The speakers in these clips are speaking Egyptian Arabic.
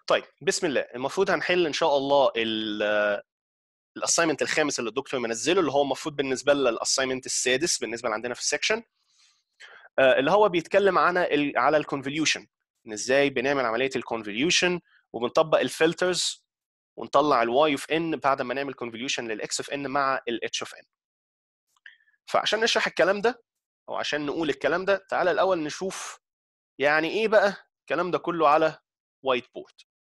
طيب بسم الله المفروض هنحل ان شاء الله الاساينمنت الخامس اللي الدكتور منزله اللي هو المفروض بالنسبه لنا الاساينمنت السادس بالنسبه اللي عندنا في السكشن اللي هو بيتكلم عن ال على الكونفوليوشن ان ازاي بنعمل عمليه الكونفوليوشن وبنطبق الفلترز ونطلع الواي اوف ان بعد ما نعمل كونفوليوشن للاكس اوف ان مع الاتش اوف ان فعشان نشرح الكلام ده او عشان نقول الكلام ده تعالى الاول نشوف يعني ايه بقى الكلام ده كله على وايت بورد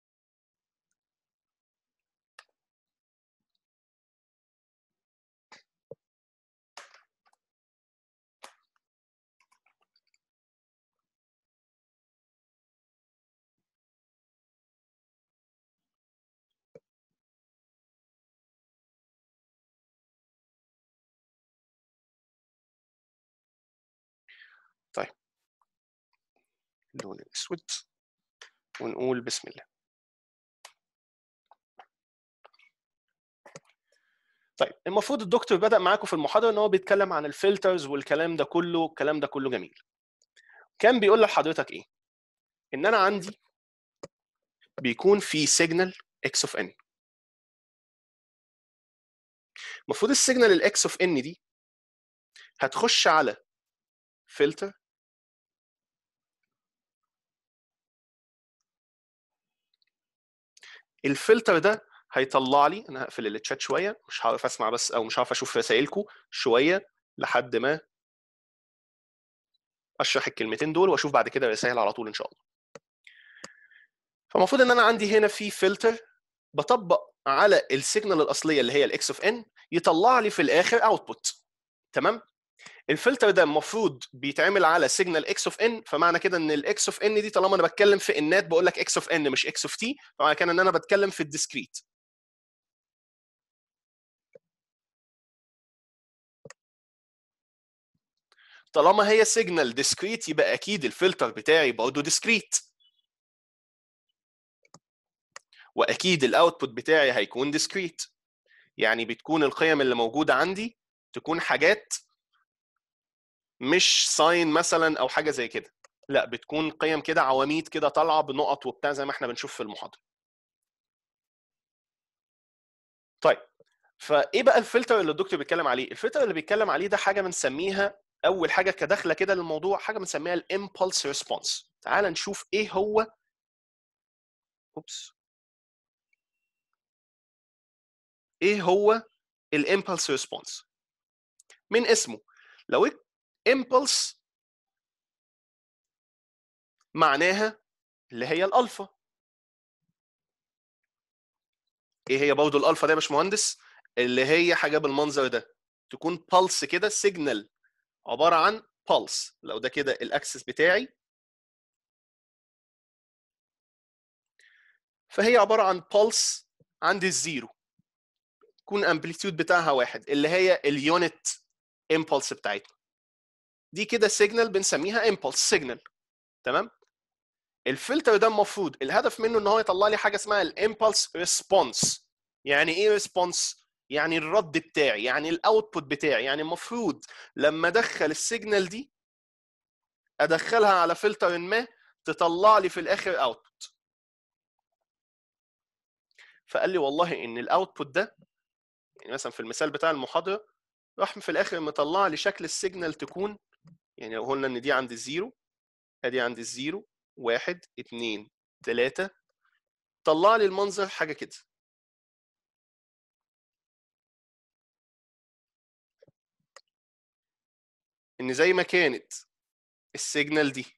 طيب اللون الاسود ونقول بسم الله طيب المفروض الدكتور بدا معاكم في المحاضره ان هو بيتكلم عن الفلترز والكلام ده كله الكلام ده كله جميل كان بيقول لحضرتك ايه ان انا عندي بيكون في سيجنال اكس اوف ان المفروض السيجنال الاكس اوف ان دي هتخش على فلتر الفلتر ده هيطلع لي انا هقفل التشات شويه مش هعرف اسمع بس او مش هعرف اشوف رسائلكم شويه لحد ما اشرح الكلمتين دول واشوف بعد كده رسائل على طول ان شاء الله فالمفروض ان انا عندي هنا في فلتر بطبق على السيجنال الاصليه اللي هي الاكس اوف ان يطلع لي في الاخر اوتبوت تمام الفلتر ده المفروض بيتعمل على سيجنال اكس اوف ان فمعنى كده ان الاكس اوف ان دي طالما انا بتكلم في النات بقول لك اكس اوف ان مش اكس اوف تي فمعنى كده ان انا بتكلم في الديسكريت طالما هي سيجنال ديسكريت يبقى اكيد الفلتر بتاعي برضه ديسكريت واكيد الاوتبوت بتاعي هيكون ديسكريت يعني بتكون القيم اللي موجوده عندي تكون حاجات مش ساين مثلا او حاجه زي كده لا بتكون قيم كده عواميد كده طالعه بنقط وبتاع زي ما احنا بنشوف في المحاضره طيب فايه بقى الفلتر اللي الدكتور بيتكلم عليه الفلتر اللي بيتكلم عليه ده حاجه بنسميها اول حاجه كدخله كده للموضوع حاجه بنسميها الامبulse ريسبونس تعال نشوف ايه هو اوبس ايه هو الامبulse ريسبونس من اسمه لو impulse معناها اللي هي الالفا ايه هي برضه الالفا ده يا باشمهندس اللي هي حاجه بالمنظر ده تكون pulse كده سيجنال عباره عن pulse لو ده كده الاكسس بتاعي فهي عباره عن pulse عند الزيرو يكون امبليتيود بتاعها واحد اللي هي اليونت impulse بتاعتنا دي كده سيجنال بنسميها امبلس سيجنال تمام الفلتر ده المفروض الهدف منه ان هو يطلع لي حاجه اسمها الامبلس ريسبونس يعني ايه ريسبونس يعني الرد بتاعي يعني الاوتبوت بتاعي يعني المفروض لما ادخل السيجنال دي ادخلها على فلتر ما تطلع لي في الاخر اوتبوت فقال لي والله ان الاوتبوت ده يعني مثلا في المثال بتاع المحاضره راح في الاخر مطلع لي شكل السيجنال تكون يعني لو قلنا ان دي عند الزيرو ادي عند الزيرو واحد اتنين تلاتة طلع لي المنظر حاجة كده ان زي ما كانت السيجنال دي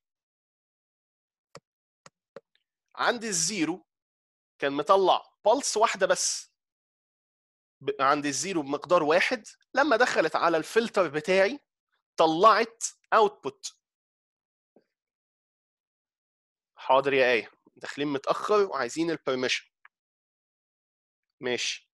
عند الزيرو كان مطلع بلس واحدة بس عند الزيرو بمقدار واحد لما دخلت على الفلتر بتاعي طلعت اوتبوت حاضر يا ايه داخلين متاخر وعايزين البرميشن ماشي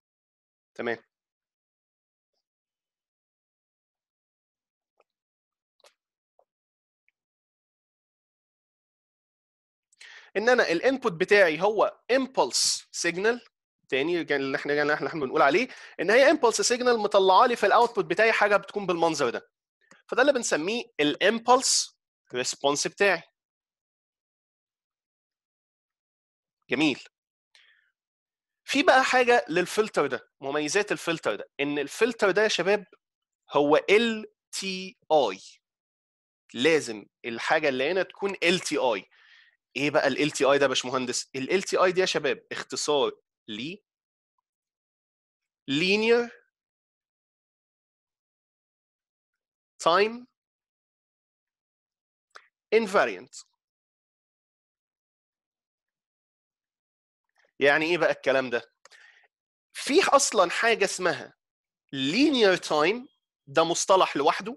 تمام ان انا الانبوت بتاعي هو امبلس سيجنال تاني كان اللي احنا اللي احنا بنقول عليه ان هي امبلس سيجنال مطلعه لي في الاوتبوت بتاعي حاجه بتكون بالمنظر ده فده اللي بنسميه الامبلس ريسبونس بتاعي جميل في بقى حاجه للفلتر ده مميزات الفلتر ده ان الفلتر ده يا شباب هو ال تي اي لازم الحاجه اللي هنا تكون ال تي اي ايه بقى ال تي اي ده يا باشمهندس ال تي اي دي يا شباب اختصار ل linear time invariant يعني ايه بقى الكلام ده في اصلا حاجه اسمها linear time ده مصطلح لوحده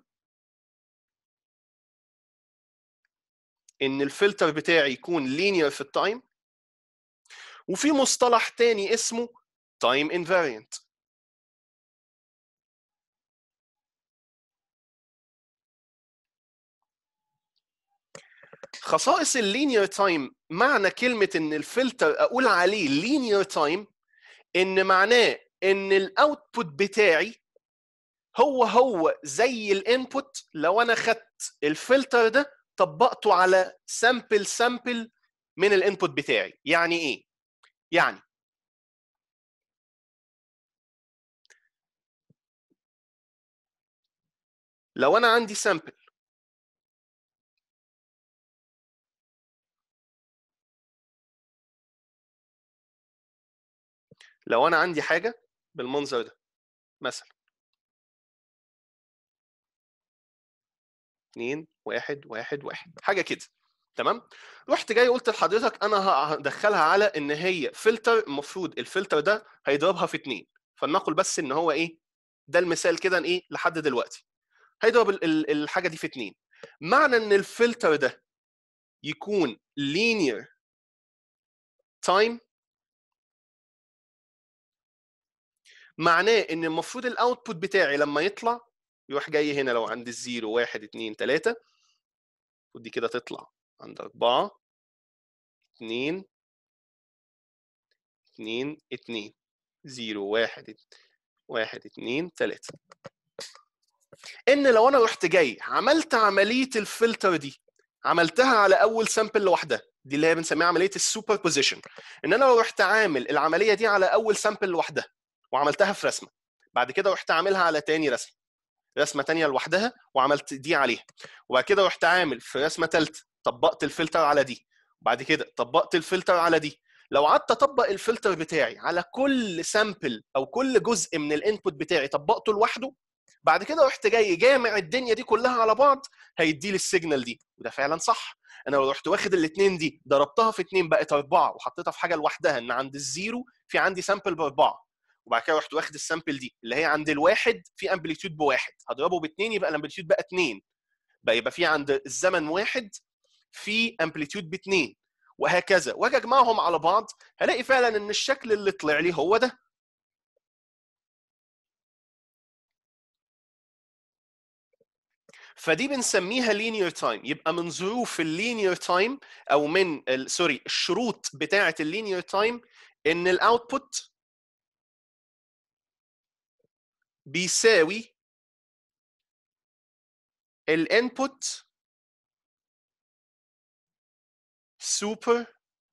ان الفلتر بتاعي يكون linear في التايم وفي مصطلح تاني اسمه time invariant خصائص اللينير تايم معنى كلمه ان الفلتر اقول عليه لينير تايم ان معناه ان الاوتبوت بتاعي هو هو زي الانبوت لو انا خدت الفلتر ده طبقته على سامبل سامبل من الانبوت بتاعي يعني ايه يعني لو انا عندي سامبل لو انا عندي حاجه بالمنظر ده مثلا 2 1 1 1 حاجه كده تمام رحت جاي قلت لحضرتك انا هدخلها على ان هي فلتر المفروض الفلتر ده هيضربها في 2 فلنقل بس ان هو ايه ده المثال كده ايه لحد دلوقتي هيضرب الحاجه دي في 2 معنى ان الفلتر ده يكون linear time معناه ان المفروض الاوتبوت بتاعي لما يطلع يروح جاي هنا لو عندي الزيرو واحد اتنين تلاتة ودي كده تطلع عند أربعة اتنين اتنين اتنين زيرو واحد واحد اتنين تلاتة ان لو انا رحت جاي عملت عمليه الفلتر دي عملتها على اول سامبل لوحدها دي اللي هي بنسميها عمليه السوبر بوزيشن ان انا لو رحت عامل العمليه دي على اول سامبل لوحدها وعملتها في رسمه بعد كده رحت عاملها على تاني رسمه رسمه تانية لوحدها وعملت دي عليها وبعد كده رحت عامل في رسمه ثالثه طبقت الفلتر على دي وبعد كده طبقت الفلتر على دي لو قعدت اطبق الفلتر بتاعي على كل سامبل او كل جزء من الانبوت بتاعي طبقته لوحده بعد كده رحت جاي جامع الدنيا دي كلها على بعض هيدي لي السيجنال دي وده فعلا صح انا لو رحت واخد الاثنين دي ضربتها في اثنين بقت اربعه وحطيتها في حاجه لوحدها ان عند الزيرو في عندي سامبل باربعه وبعد كده رحت واخد السامبل دي اللي هي عند الواحد في امبليتيود بواحد هضربه باثنين يبقى الامبليتيود بقى اثنين بقى يبقى في عند الزمن واحد في امبليتيود باثنين وهكذا واجي اجمعهم على بعض هلاقي فعلا ان الشكل اللي طلع لي هو ده فدي بنسميها linear time يبقى من ظروف اللينير تايم او من سوري الشروط بتاعه اللينير تايم ان الاوتبوت بيساوي الانبوت super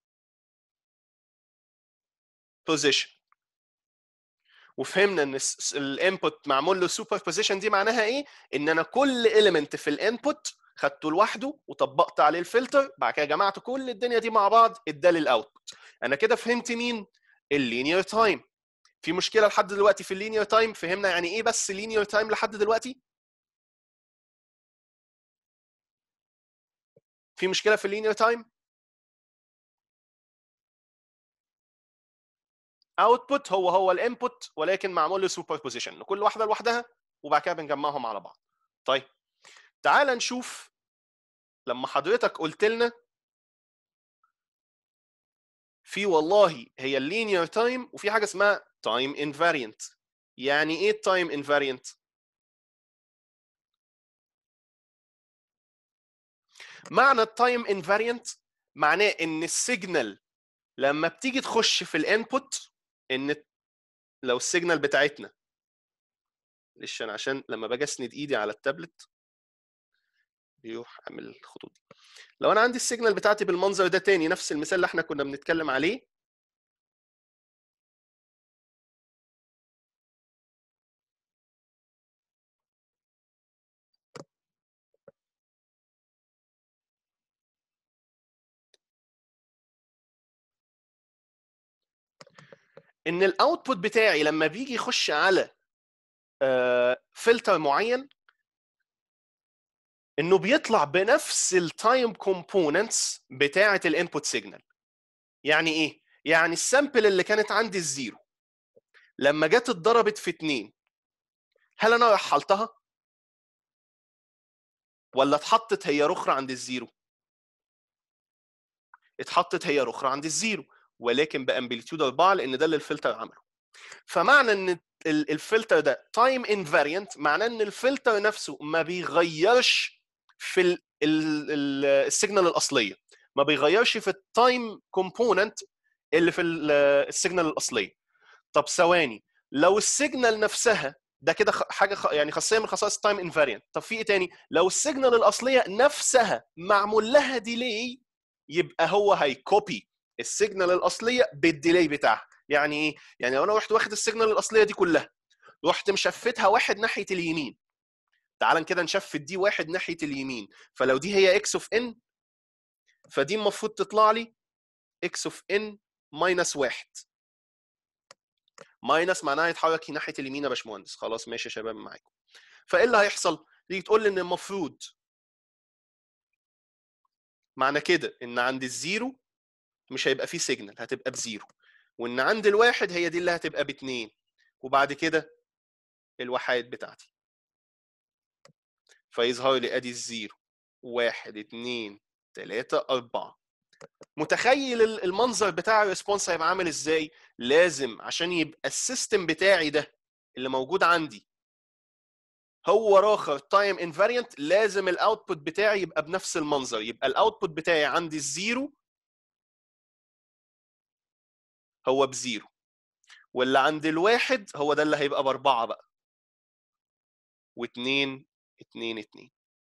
position وفهمنا ان الانبوت معمول له سوبر بوزيشن دي معناها ايه؟ ان انا كل اليمنت في الانبوت خدته لوحده وطبقت عليه الفلتر بعد كده جمعت كل الدنيا دي مع بعض ادالي الاوتبوت انا كده فهمت مين؟ اللينير تايم في مشكله لحد دلوقتي في اللينير تايم فهمنا يعني ايه بس لينير تايم لحد دلوقتي؟ في مشكله في اللينير تايم؟ اوتبوت هو هو الانبوت ولكن معمول له سوبر بوزيشن كل واحده لوحدها وبعد كده بنجمعهم على بعض طيب تعال نشوف لما حضرتك قلت لنا في والله هي اللينير تايم وفي حاجه اسمها تايم انفاريانت يعني ايه التايم انفاريانت معنى التايم انفاريانت معناه ان السيجنال لما بتيجي تخش في الانبوت ان لو السيجنال بتاعتنا معلش انا عشان لما باجي اسند ايدي على التابلت بيروح اعمل الخطوط دي لو انا عندي السيجنال بتاعتي بالمنظر ده تاني نفس المثال اللي احنا كنا بنتكلم عليه ان الاوتبوت بتاعي لما بيجي يخش على فلتر معين انه بيطلع بنفس التايم كومبوننتس بتاعه الانبوت سيجنال يعني ايه يعني السامبل اللي كانت عندي الزيرو لما جت اتضربت في اتنين هل انا رحلتها ولا اتحطت هي رخرة عند الزيرو اتحطت هي رخرة عند الزيرو ولكن بامبليتيود 4 لان ده اللي الفلتر عمله فمعنى ان الفلتر ده تايم انفاريانت معناه ان الفلتر نفسه ما بيغيرش في السيجنال الاصليه ما بيغيرش في التايم كومبوننت اللي في السيجنال الاصليه طب ثواني لو السيجنال نفسها ده كده حاجه يعني خاصيه من خصائص التايم انفاريانت طب في ايه تاني لو السيجنال الاصليه نفسها معمول لها ديلي يبقى هو هيكوبي السيجنال الاصليه بالديلي بتاعها يعني ايه يعني لو انا رحت واخد السيجنال الاصليه دي كلها رحت مشفتها واحد ناحيه اليمين تعال كده نشفت دي واحد ناحيه اليمين فلو دي هي اكس اوف ان فدي المفروض تطلع لي اكس اوف ان ماينس واحد ماينس معناها يتحرك ناحيه اليمين يا باشمهندس خلاص ماشي يا شباب معاكم فايه اللي هيحصل؟ تيجي تقول لي ان المفروض معنى كده ان عند الزيرو مش هيبقى فيه سيجنال هتبقى بزيرو وان عند الواحد هي دي اللي هتبقى باتنين وبعد كده الوحايد بتاعتي فيظهر لي ادي الزيرو واحد اتنين تلاتة أربعة متخيل المنظر بتاع الريسبونس هيبقى عامل ازاي؟ لازم عشان يبقى السيستم بتاعي ده اللي موجود عندي هو راخر تايم انفاريانت لازم الاوتبوت بتاعي يبقى بنفس المنظر يبقى الاوتبوت بتاعي عندي الزيرو هو بزيرو واللي عند الواحد هو ده اللي هيبقى باربعه بقى واثنين اتنين اتنين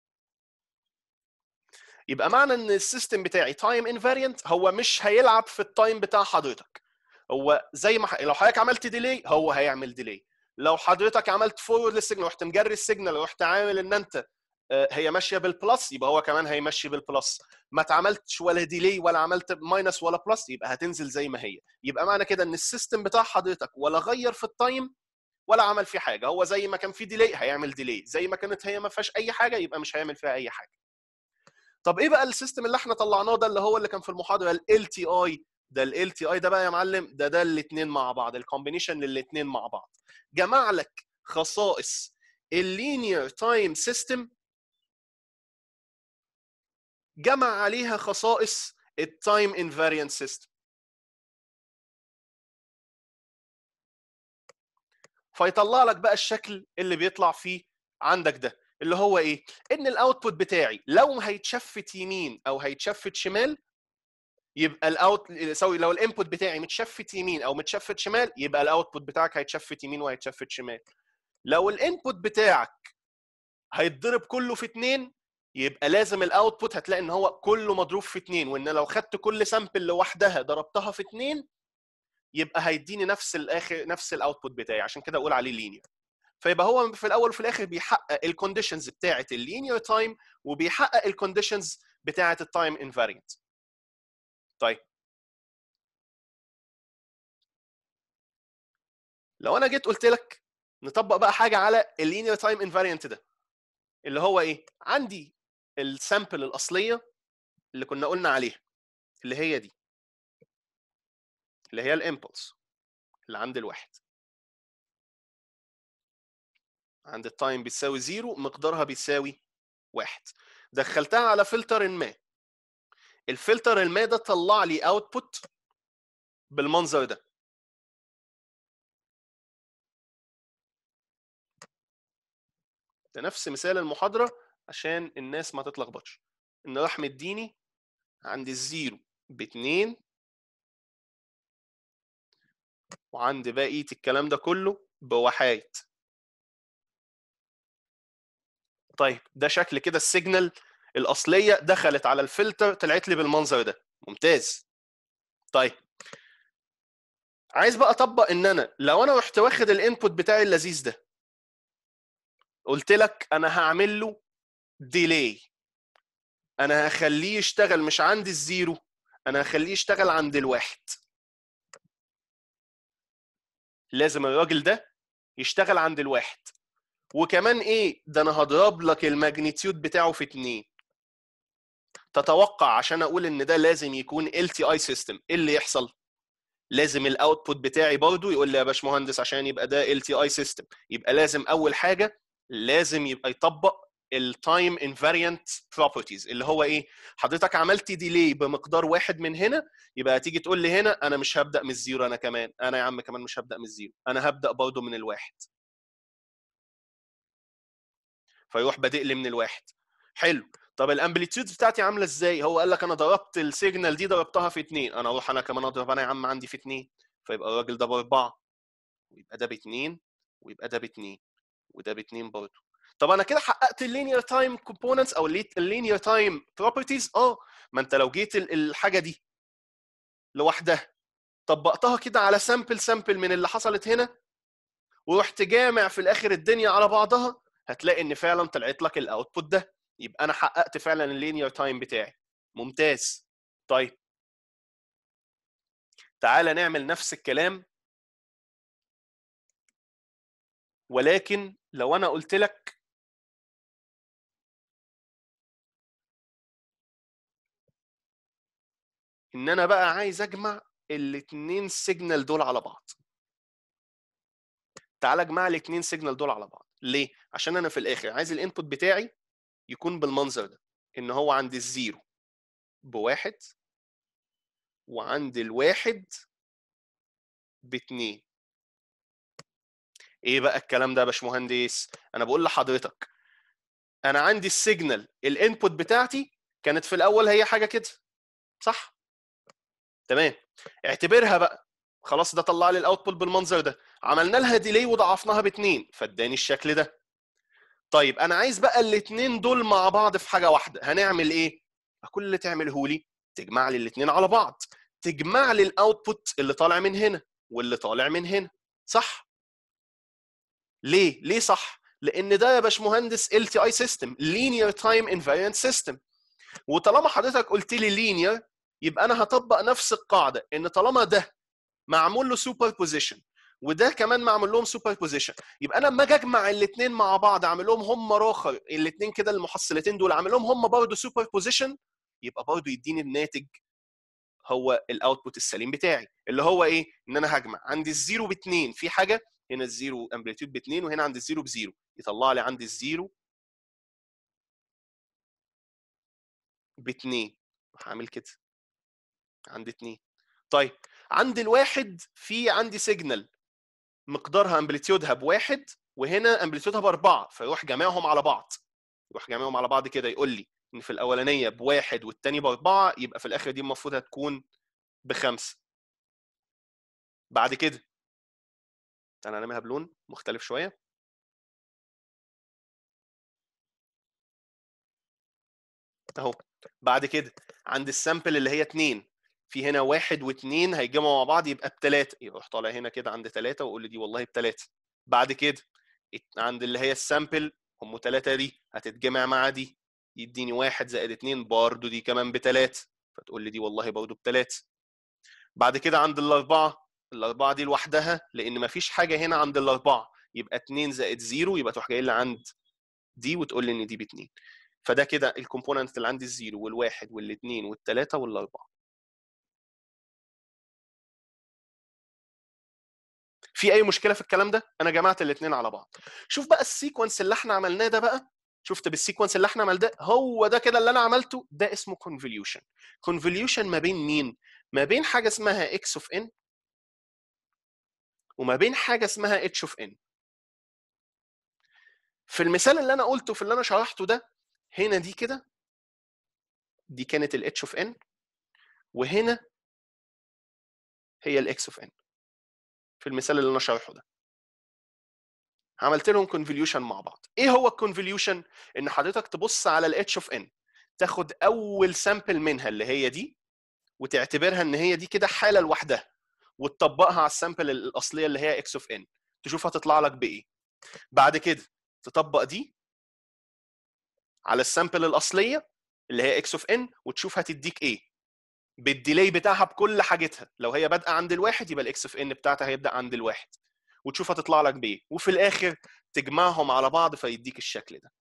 يبقى معنى ان السيستم بتاعي تايم انفاريانت هو مش هيلعب في التايم بتاع حضرتك هو زي ما ح... لو حضرتك عملت ديلي هو هيعمل ديلي لو حضرتك عملت فورورد للسيجنال رحت مجري السيجنال رحت عامل ان انت هي ماشيه بالبلس يبقى هو كمان هيمشي بالبلس ما اتعملتش ولا ديلي ولا عملت ماينس ولا بلس يبقى هتنزل زي ما هي يبقى معنى كده ان السيستم بتاع حضرتك ولا غير في التايم ولا عمل فيه حاجه هو زي ما كان في ديلي هيعمل ديلي زي ما كانت هي ما فيهاش اي حاجه يبقى مش هيعمل فيها اي حاجه طب ايه بقى السيستم اللي احنا طلعناه ده اللي هو اللي كان في المحاضره ال تي اي ده ال تي اي ده بقى يا معلم ده ده الاثنين مع بعض الكومبينيشن للاثنين مع بعض جمع لك خصائص اللينير تايم سيستم جمع عليها خصائص التايم انفاريانت سيستم فيطلع لك بقى الشكل اللي بيطلع فيه عندك ده اللي هو ايه ان الاوتبوت بتاعي لو هيتشفت يمين او هيتشفت شمال يبقى الاوت سوري لو الانبوت بتاعي متشفت يمين او متشفت شمال يبقى الاوتبوت بتاعك هيتشفت يمين وهيتشفت شمال لو الانبوت بتاعك هيتضرب كله في اتنين يبقى لازم الاوتبوت هتلاقي ان هو كله مضروب في اتنين وان لو خدت كل سامبل لوحدها ضربتها في اتنين يبقى هيديني نفس الاخر نفس الاوتبوت بتاعي عشان كده اقول عليه لينير فيبقى هو في الاول وفي الاخر بيحقق الكونديشنز بتاعه اللينير تايم وبيحقق الكونديشنز بتاعه التايم انفاريانت طيب لو انا جيت قلت لك نطبق بقى حاجه على اللينير تايم انفاريانت ده اللي هو ايه عندي السامبل الاصليه اللي كنا قلنا عليها اللي هي دي اللي هي الامبلس اللي عند الواحد عند التايم بتساوي زيرو مقدارها بيساوي واحد دخلتها على فلتر ما الفلتر الما ده طلع لي اوتبوت بالمنظر ده ده نفس مثال المحاضره عشان الناس ما تتلخبطش ان راح مديني عند الزيرو باتنين وعند بقية الكلام ده كله بوحايد طيب ده شكل كده السيجنال الأصلية دخلت على الفلتر طلعت لي بالمنظر ده ممتاز طيب عايز بقى اطبق ان انا لو انا رحت واخد الانبوت بتاعي اللذيذ ده قلت لك انا هعمل له ديلي انا هخليه يشتغل مش عند الزيرو انا هخليه يشتغل عند الواحد لازم الراجل ده يشتغل عند الواحد وكمان ايه ده انا هضرب لك الماجنتيود بتاعه في اتنين تتوقع عشان اقول ان ده لازم يكون ال تي اي سيستم ايه اللي يحصل لازم الاوتبوت بتاعي برضو يقول لي يا باشمهندس عشان يبقى ده ال تي اي سيستم يبقى لازم اول حاجه لازم يبقى يطبق التايم انفاريانت بروبرتيز اللي هو ايه حضرتك عملت ديلي بمقدار واحد من هنا يبقى هتيجي تقول لي هنا انا مش هبدا من الزيرو انا كمان انا يا عم كمان مش هبدا من الزيرو انا هبدا برضو من الواحد فيروح بادئ لي من الواحد حلو طب الامبليتيود بتاعتي عامله ازاي هو قال لك انا ضربت السيجنال دي ضربتها في اتنين انا اروح انا كمان اضرب انا يا عم عندي في اتنين فيبقى الراجل ده باربعه ويبقى ده باتنين ويبقى ده باتنين وده باتنين برضه طب انا كده حققت اللينير تايم كومبوننتس او اللينير تايم بروبرتيز اه ما انت لو جيت الحاجه دي لوحدها طبقتها كده على سامبل سامبل من اللي حصلت هنا ورحت جامع في الاخر الدنيا على بعضها هتلاقي ان فعلا طلعت لك الاوتبوت ده يبقى انا حققت فعلا اللينير تايم بتاعي ممتاز طيب تعالى نعمل نفس الكلام ولكن لو انا قلت لك ان انا بقى عايز اجمع الاثنين سيجنال دول على بعض تعالى اجمع الاثنين سيجنال دول على بعض ليه عشان انا في الاخر عايز الانبوت بتاعي يكون بالمنظر ده ان هو عند الزيرو بواحد وعند الواحد باتنين ايه بقى الكلام ده يا باشمهندس انا بقول لحضرتك انا عندي السيجنال الانبوت بتاعتي كانت في الاول هي حاجه كده صح تمام اعتبرها بقى خلاص ده طلع لي الاوتبوت بالمنظر ده عملنا لها ديلي وضعفناها باتنين فاداني الشكل ده طيب انا عايز بقى الاثنين دول مع بعض في حاجه واحده هنعمل ايه كل اللي تعمله لي تجمع لي الاثنين على بعض تجمع لي الاوتبوت اللي طالع من هنا واللي طالع من هنا صح ليه ليه صح لان ده يا باشمهندس ال تي اي سيستم لينير تايم انفاريانت سيستم وطالما حضرتك قلت لي لينير يبقى انا هطبق نفس القاعده ان طالما ده معمول له سوبر بوزيشن وده كمان معمول لهم سوبر بوزيشن يبقى انا لما اجي اجمع الاثنين مع بعض اعمل لهم هم راخر الاثنين كده المحصلتين دول اعمل لهم هم برضه سوبر بوزيشن يبقى برضه يديني الناتج هو الاوتبوت السليم بتاعي اللي هو ايه ان انا هجمع عندي الزيرو باثنين في حاجه هنا الزيرو امبليتيود باثنين وهنا عند الزيرو بزيرو يطلع لي عند الزيرو باثنين هعمل كده عند اثنين طيب عند الواحد في عندي سيجنال مقدارها امبليتيودها بواحد وهنا امبليتيودها باربعه فيروح جامعهم على بعض يروح جامعهم على بعض كده يقول لي ان في الاولانيه بواحد والثاني باربعه يبقى في الاخر دي المفروض هتكون بخمسه بعد كده انا هنعملها بلون مختلف شويه اهو بعد كده عند السامبل اللي هي 2 في هنا واحد واثنين هيتجمعوا مع بعض يبقى بثلاثه يروح طالع هنا كده عند ثلاثه واقول لي دي والله بثلاثه بعد كده عند اللي هي السامبل هم ثلاثه دي هتتجمع مع دي يديني واحد زائد اثنين برضه دي كمان بثلاثه فتقول لي دي والله برضه بثلاثه بعد كده عند الاربعه الاربعه دي لوحدها لان ما فيش حاجه هنا عند الاربعه يبقى 2 زائد 0 يبقى تروح جاي لي عند دي وتقول لي ان دي باثنين فده كده الكومبوننت اللي عندي الزيرو والواحد والاثنين والثلاثه والاربعه في اي مشكله في الكلام ده انا جمعت الاثنين على بعض شوف بقى السيكونس اللي احنا عملناه ده بقى شفت بالسيكونس اللي احنا عملناه ده هو ده كده اللي انا عملته ده اسمه كونفوليوشن كونفوليوشن ما بين مين ما بين حاجه اسمها اكس اوف ان وما بين حاجه اسمها اتش اوف ان في المثال اللي انا قلته في اللي انا شرحته ده هنا دي كده دي كانت الاتش اوف ان وهنا هي الاكس اوف ان في المثال اللي انا شارحه ده عملت لهم كونفوليوشن مع بعض ايه هو الكونفوليوشن ان حضرتك تبص على الاتش اوف ان تاخد اول سامبل منها اللي هي دي وتعتبرها ان هي دي كده حاله لوحدها وتطبقها على السامبل الاصليه اللي هي اكس اوف ان تشوف هتطلع لك بايه بعد كده تطبق دي على السامبل الاصليه اللي هي اكس اوف ان وتشوف هتديك ايه بالديلي بتاعها بكل حاجتها لو هي بادئه عند الواحد يبقى الاكس اوف ان بتاعتها هيبدا عند الواحد وتشوف هتطلع لك بايه وفي الاخر تجمعهم على بعض فيديك الشكل ده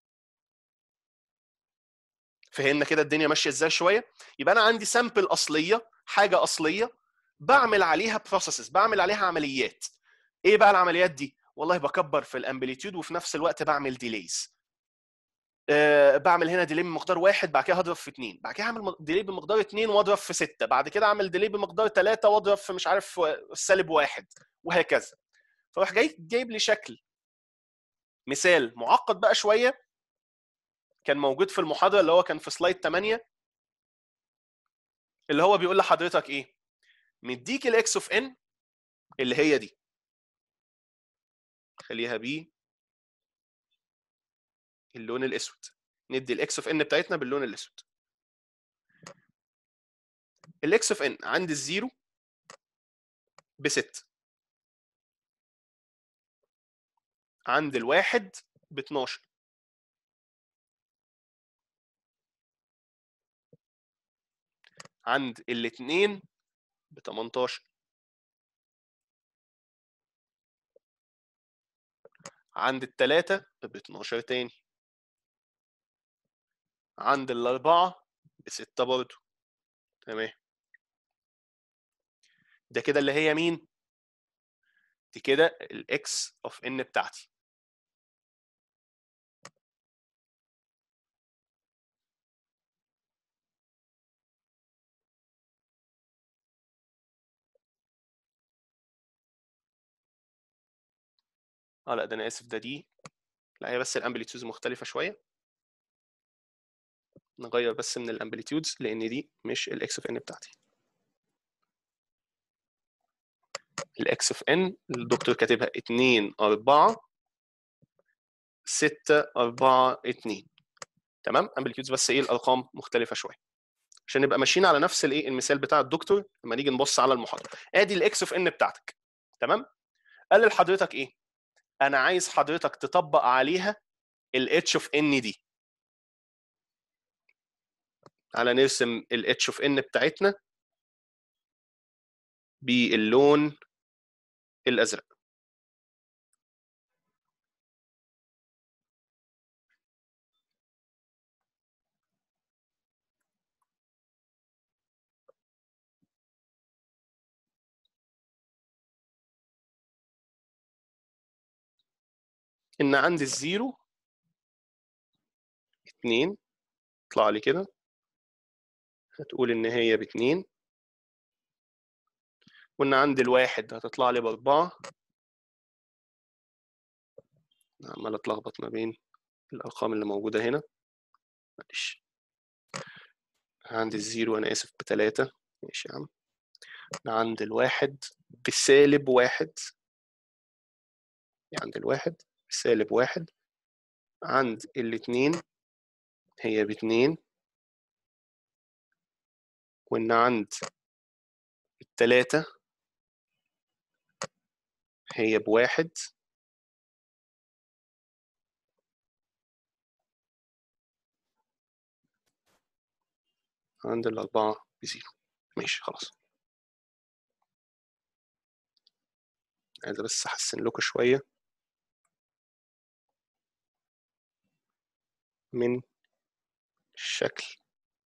فهمنا كده الدنيا ماشيه ازاي شويه يبقى انا عندي سامبل اصليه حاجه اصليه بعمل عليها بروسيسز بعمل عليها عمليات ايه بقى العمليات دي والله بكبر في الامبليتيود وفي نفس الوقت بعمل ديليز أه بعمل هنا ديلي بمقدار واحد بعد كده هضرب في اثنين بعد كده اعمل ديلي بمقدار اثنين واضرب في سته بعد كده اعمل ديلي بمقدار ثلاثه واضرب في مش عارف سالب واحد وهكذا فراح جاي جايب لي شكل مثال معقد بقى شويه كان موجود في المحاضره اللي هو كان في سلايد 8 اللي هو بيقول لحضرتك ايه مديك الاكس اوف ان اللي هي دي خليها بي اللون الاسود ندي الاكس اوف ان بتاعتنا باللون الاسود الاكس اوف ان عند الزيرو بست عند الواحد ب 12 عند الاثنين ب 18 عند الثلاثة ب 12 تاني عند الأربعة بستة برضو تمام ده كده اللي هي مين؟ دي كده الاكس اوف ان بتاعتي اه لا ده انا اسف ده دي لا هي بس الامبليتيودز مختلفه شويه نغير بس من الامبليتيودز لان دي مش الاكس اوف ان بتاعتي الاكس اوف ان الدكتور كاتبها 2 4 6 4 2 تمام امبليتيودز بس ايه الارقام مختلفه شويه عشان نبقى ماشيين على نفس الايه المثال بتاع الدكتور لما نيجي نبص على المحاضره ادي الاكس اوف ان بتاعتك تمام قال لحضرتك ايه انا عايز حضرتك تطبق عليها الاتش اوف ان دي تعالى نرسم الاتش اوف ان بتاعتنا باللون الازرق ان عند الزيرو اتنين اطلع لي كده هتقول ان هي باتنين وان عند الواحد هتطلع لي باربعة عمال اتلخبط ما بين الارقام اللي موجودة هنا معلش عند الزيرو انا اسف بتلاتة ماشي يا عم عند الواحد بسالب واحد عند الواحد بسالب واحد عند الاتنين هي باتنين وإن عند التلاتة هي بواحد عند الأربعة بزيرو ماشي خلاص عايز بس أحسن لكم شوية من الشكل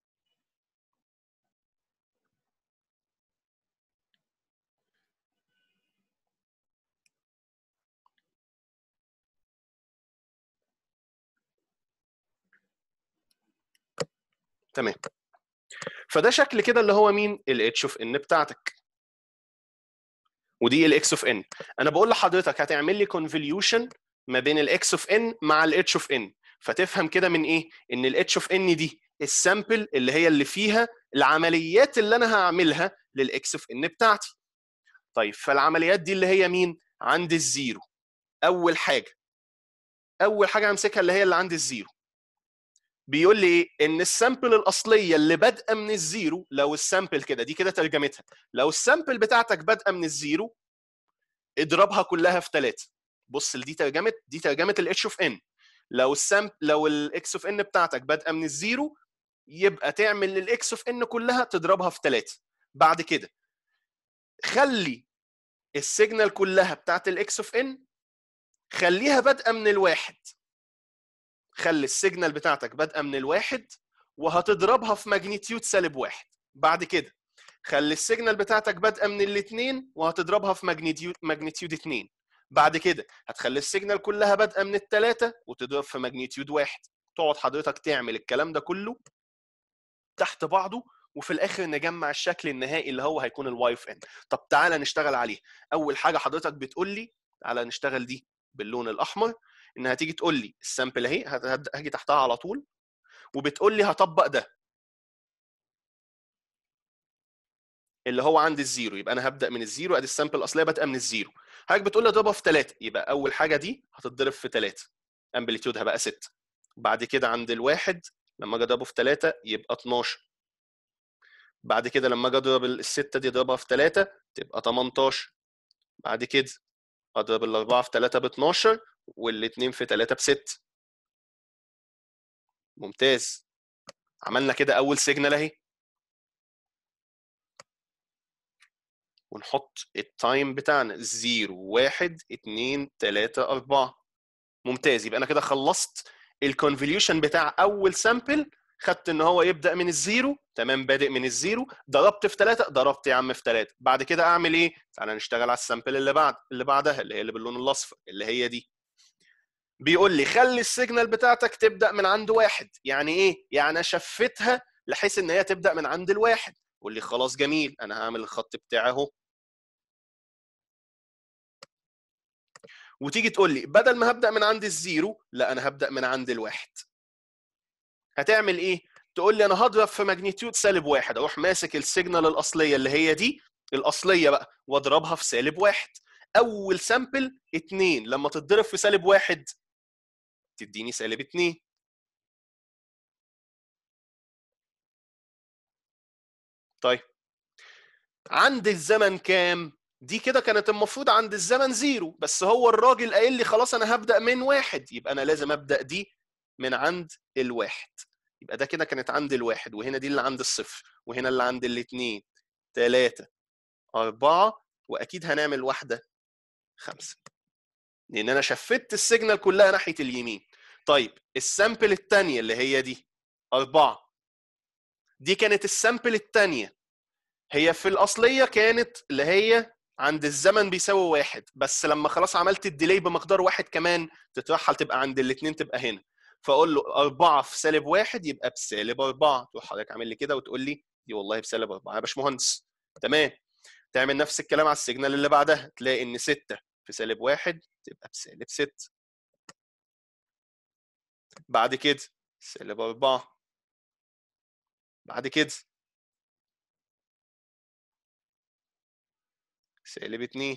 تمام فده شكل كده اللي هو مين الاتش اوف ان بتاعتك ودي الاكس اوف ان انا بقول لحضرتك هتعمل لي كونفوليوشن ما بين الاكس اوف ان مع الاتش اوف ان فتفهم كده من ايه ان الاتش اوف ان دي السامبل اللي هي اللي فيها العمليات اللي انا هعملها للاكس اوف ان بتاعتي طيب فالعمليات دي اللي هي مين عند الزيرو اول حاجه اول حاجه همسكها اللي هي اللي عند الزيرو بيقول لي ايه ان السامبل الاصليه اللي بادئه من الزيرو لو السامبل كده دي كده ترجمتها لو السامبل بتاعتك بادئه من الزيرو اضربها كلها في 3 بص دي ترجمه دي ترجمه الاتش اوف ان لو السامب لو الاكس اوف ان بتاعتك بادئه من الزيرو يبقى تعمل للاكس اوف ان كلها تضربها في 3 بعد كده خلي السيجنال كلها بتاعت الاكس اوف ان خليها بادئه من الواحد خلي السيجنال بتاعتك بادئه من الواحد وهتضربها في ماجنتيود سالب واحد بعد كده خلي السيجنال بتاعتك بادئه من الاثنين وهتضربها في ماجنتيود ماجنتيود 2 بعد كده هتخلي السيجنال كلها بادئه من الثلاثه وتضرب في ماجنتيود واحد تقعد حضرتك تعمل الكلام ده كله تحت بعضه وفي الاخر نجمع الشكل النهائي اللي هو هيكون الواي اوف ان طب تعالى نشتغل عليه اول حاجه حضرتك بتقول لي تعالى نشتغل دي باللون الاحمر انها تيجي تقول لي السامبل اهي هاجي تحتها على طول وبتقول لي هطبق ده اللي هو عند الزيرو يبقى انا هبدا من الزيرو ادي السامبل الاصليه بادئه من الزيرو حضرتك بتقول لي اضربها في 3 يبقى اول حاجه دي هتتضرب في 3 امبليتيودها بقى 6 بعد كده عند الواحد لما اجي اضربه في 3 يبقى 12 بعد كده لما اجي اضرب الستة دي اضربها في 3 تبقى 18 بعد كده اضرب الاربعه في 3 ب 12 والاثنين في 3 ب 6 ممتاز عملنا كده اول سيجنال اهي ونحط التايم بتاعنا 0 1 2 3 4 ممتاز يبقى انا كده خلصت الكونفوليوشن بتاع اول سامبل خدت ان هو يبدا من الزيرو تمام بادئ من الزيرو ضربت في ثلاثه ضربت يا عم في ثلاثه بعد كده اعمل ايه؟ تعالى نشتغل على السامبل اللي بعد اللي بعدها اللي هي اللي باللون الاصفر اللي هي دي بيقول لي خلي السيجنال بتاعتك تبدا من عند واحد يعني ايه؟ يعني شفتها بحيث ان هي تبدا من عند الواحد قول لي خلاص جميل انا هعمل الخط بتاعي اهو وتيجي تقول لي بدل ما هبدا من عند الزيرو لا انا هبدا من عند الواحد هتعمل ايه تقول لي انا هضرب في ماجنتيود سالب واحد اروح ماسك السيجنال الاصليه اللي هي دي الاصليه بقى واضربها في سالب واحد اول سامبل اتنين لما تتضرب في سالب واحد تديني سالب اتنين طيب عند الزمن كام دي كده كانت المفروض عند الزمن زيرو بس هو الراجل قايل لي خلاص انا هبدا من واحد يبقى انا لازم ابدا دي من عند الواحد يبقى ده كده كانت عند الواحد وهنا دي اللي عند الصفر وهنا اللي عند الاثنين ثلاثة أربعة وأكيد هنعمل واحدة خمسة لأن أنا شفت السيجنال كلها ناحية اليمين طيب السامبل الثانية اللي هي دي أربعة دي كانت السامبل الثانية هي في الأصلية كانت اللي هي عند الزمن بيساوي واحد بس لما خلاص عملت الديلي بمقدار واحد كمان تترحل تبقى عند الاثنين تبقى هنا فاقول له 4 في سالب واحد يبقى بسالب 4 تروح حضرتك عامل لي كده وتقول لي دي والله بسالب 4 يا باشمهندس تمام تعمل نفس الكلام على السيجنال اللي بعدها تلاقي ان 6 في سالب واحد تبقى بسالب 6 بعد كده سالب 4 بعد كده سالب 2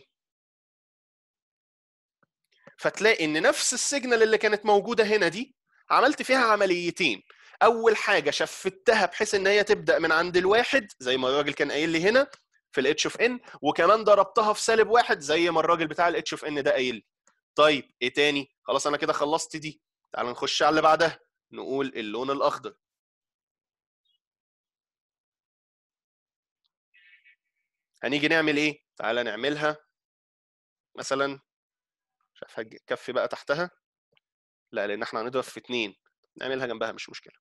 فتلاقي ان نفس السيجنال اللي كانت موجوده هنا دي عملت فيها عمليتين اول حاجه شفتها بحيث ان هي تبدا من عند الواحد زي ما الراجل كان قايل لي هنا في الاتش اوف ان وكمان ضربتها في سالب واحد زي ما الراجل بتاع الاتش اوف ان ده قايل لي طيب ايه تاني خلاص انا كده خلصت دي تعال نخش على اللي بعدها نقول اللون الاخضر هنيجي نعمل ايه تعالى نعملها مثلا مش عارف هتكفي بقى تحتها لا لان احنا هنضرب في اتنين نعملها جنبها مش مشكله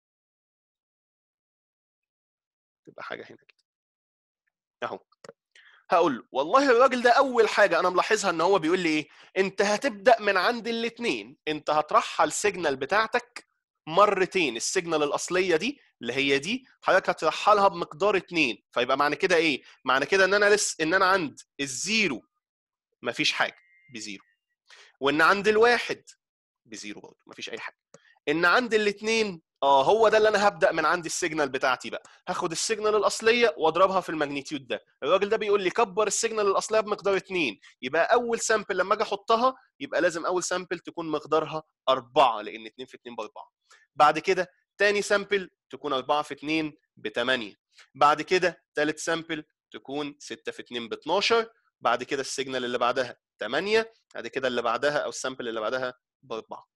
تبقى حاجه هنا كده اهو هقول له والله الراجل ده اول حاجه انا ملاحظها ان هو بيقول لي ايه انت هتبدا من عند الاثنين انت هترحل السيجنال بتاعتك مرتين السيجنال الاصليه دي اللي هي دي حضرتك هترحلها بمقدار اتنين فيبقى معنى كده ايه معنى كده ان انا لسه ان انا عند الزيرو مفيش حاجه بزيرو وان عند الواحد بزيرو برضه مفيش اي حاجه ان عند الاثنين اه هو ده اللي انا هبدا من عندي السيجنال بتاعتي بقى هاخد السيجنال الاصليه واضربها في الماجنتيود ده الراجل ده بيقول لي كبر السيجنال الاصليه بمقدار 2 يبقى اول سامبل لما اجي احطها يبقى لازم اول سامبل تكون مقدارها 4 لان 2 في 2 ب 4 بعد كده تاني سامبل تكون 4 في 2 ب 8 بعد كده تالت سامبل تكون 6 في 2 ب 12 بعد كده السيجنال اللي بعدها 8 بعد كده اللي بعدها او السامبل اللي بعدها ب 4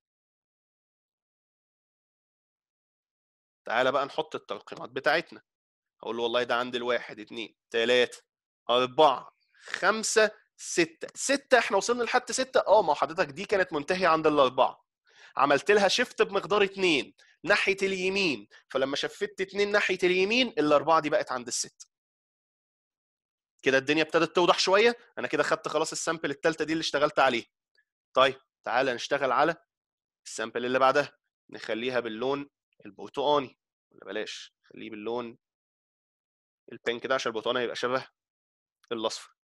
تعالى بقى نحط الترقيمات بتاعتنا هقول له والله ده عندي الواحد اتنين تلاتة أربعة خمسة ستة ستة احنا وصلنا لحد ستة اه ما هو حضرتك دي كانت منتهية عند الأربعة عملت لها شيفت بمقدار اتنين ناحية اليمين فلما شفت اتنين ناحية اليمين الأربعة دي بقت عند الستة كده الدنيا ابتدت توضح شوية أنا كده خدت خلاص السامبل التالتة دي اللي اشتغلت عليه طيب تعالى نشتغل على السامبل اللي بعدها نخليها باللون البرتقاني ولا بلاش خليه باللون البينك ده عشان البرتقاني هيبقى شبه الاصفر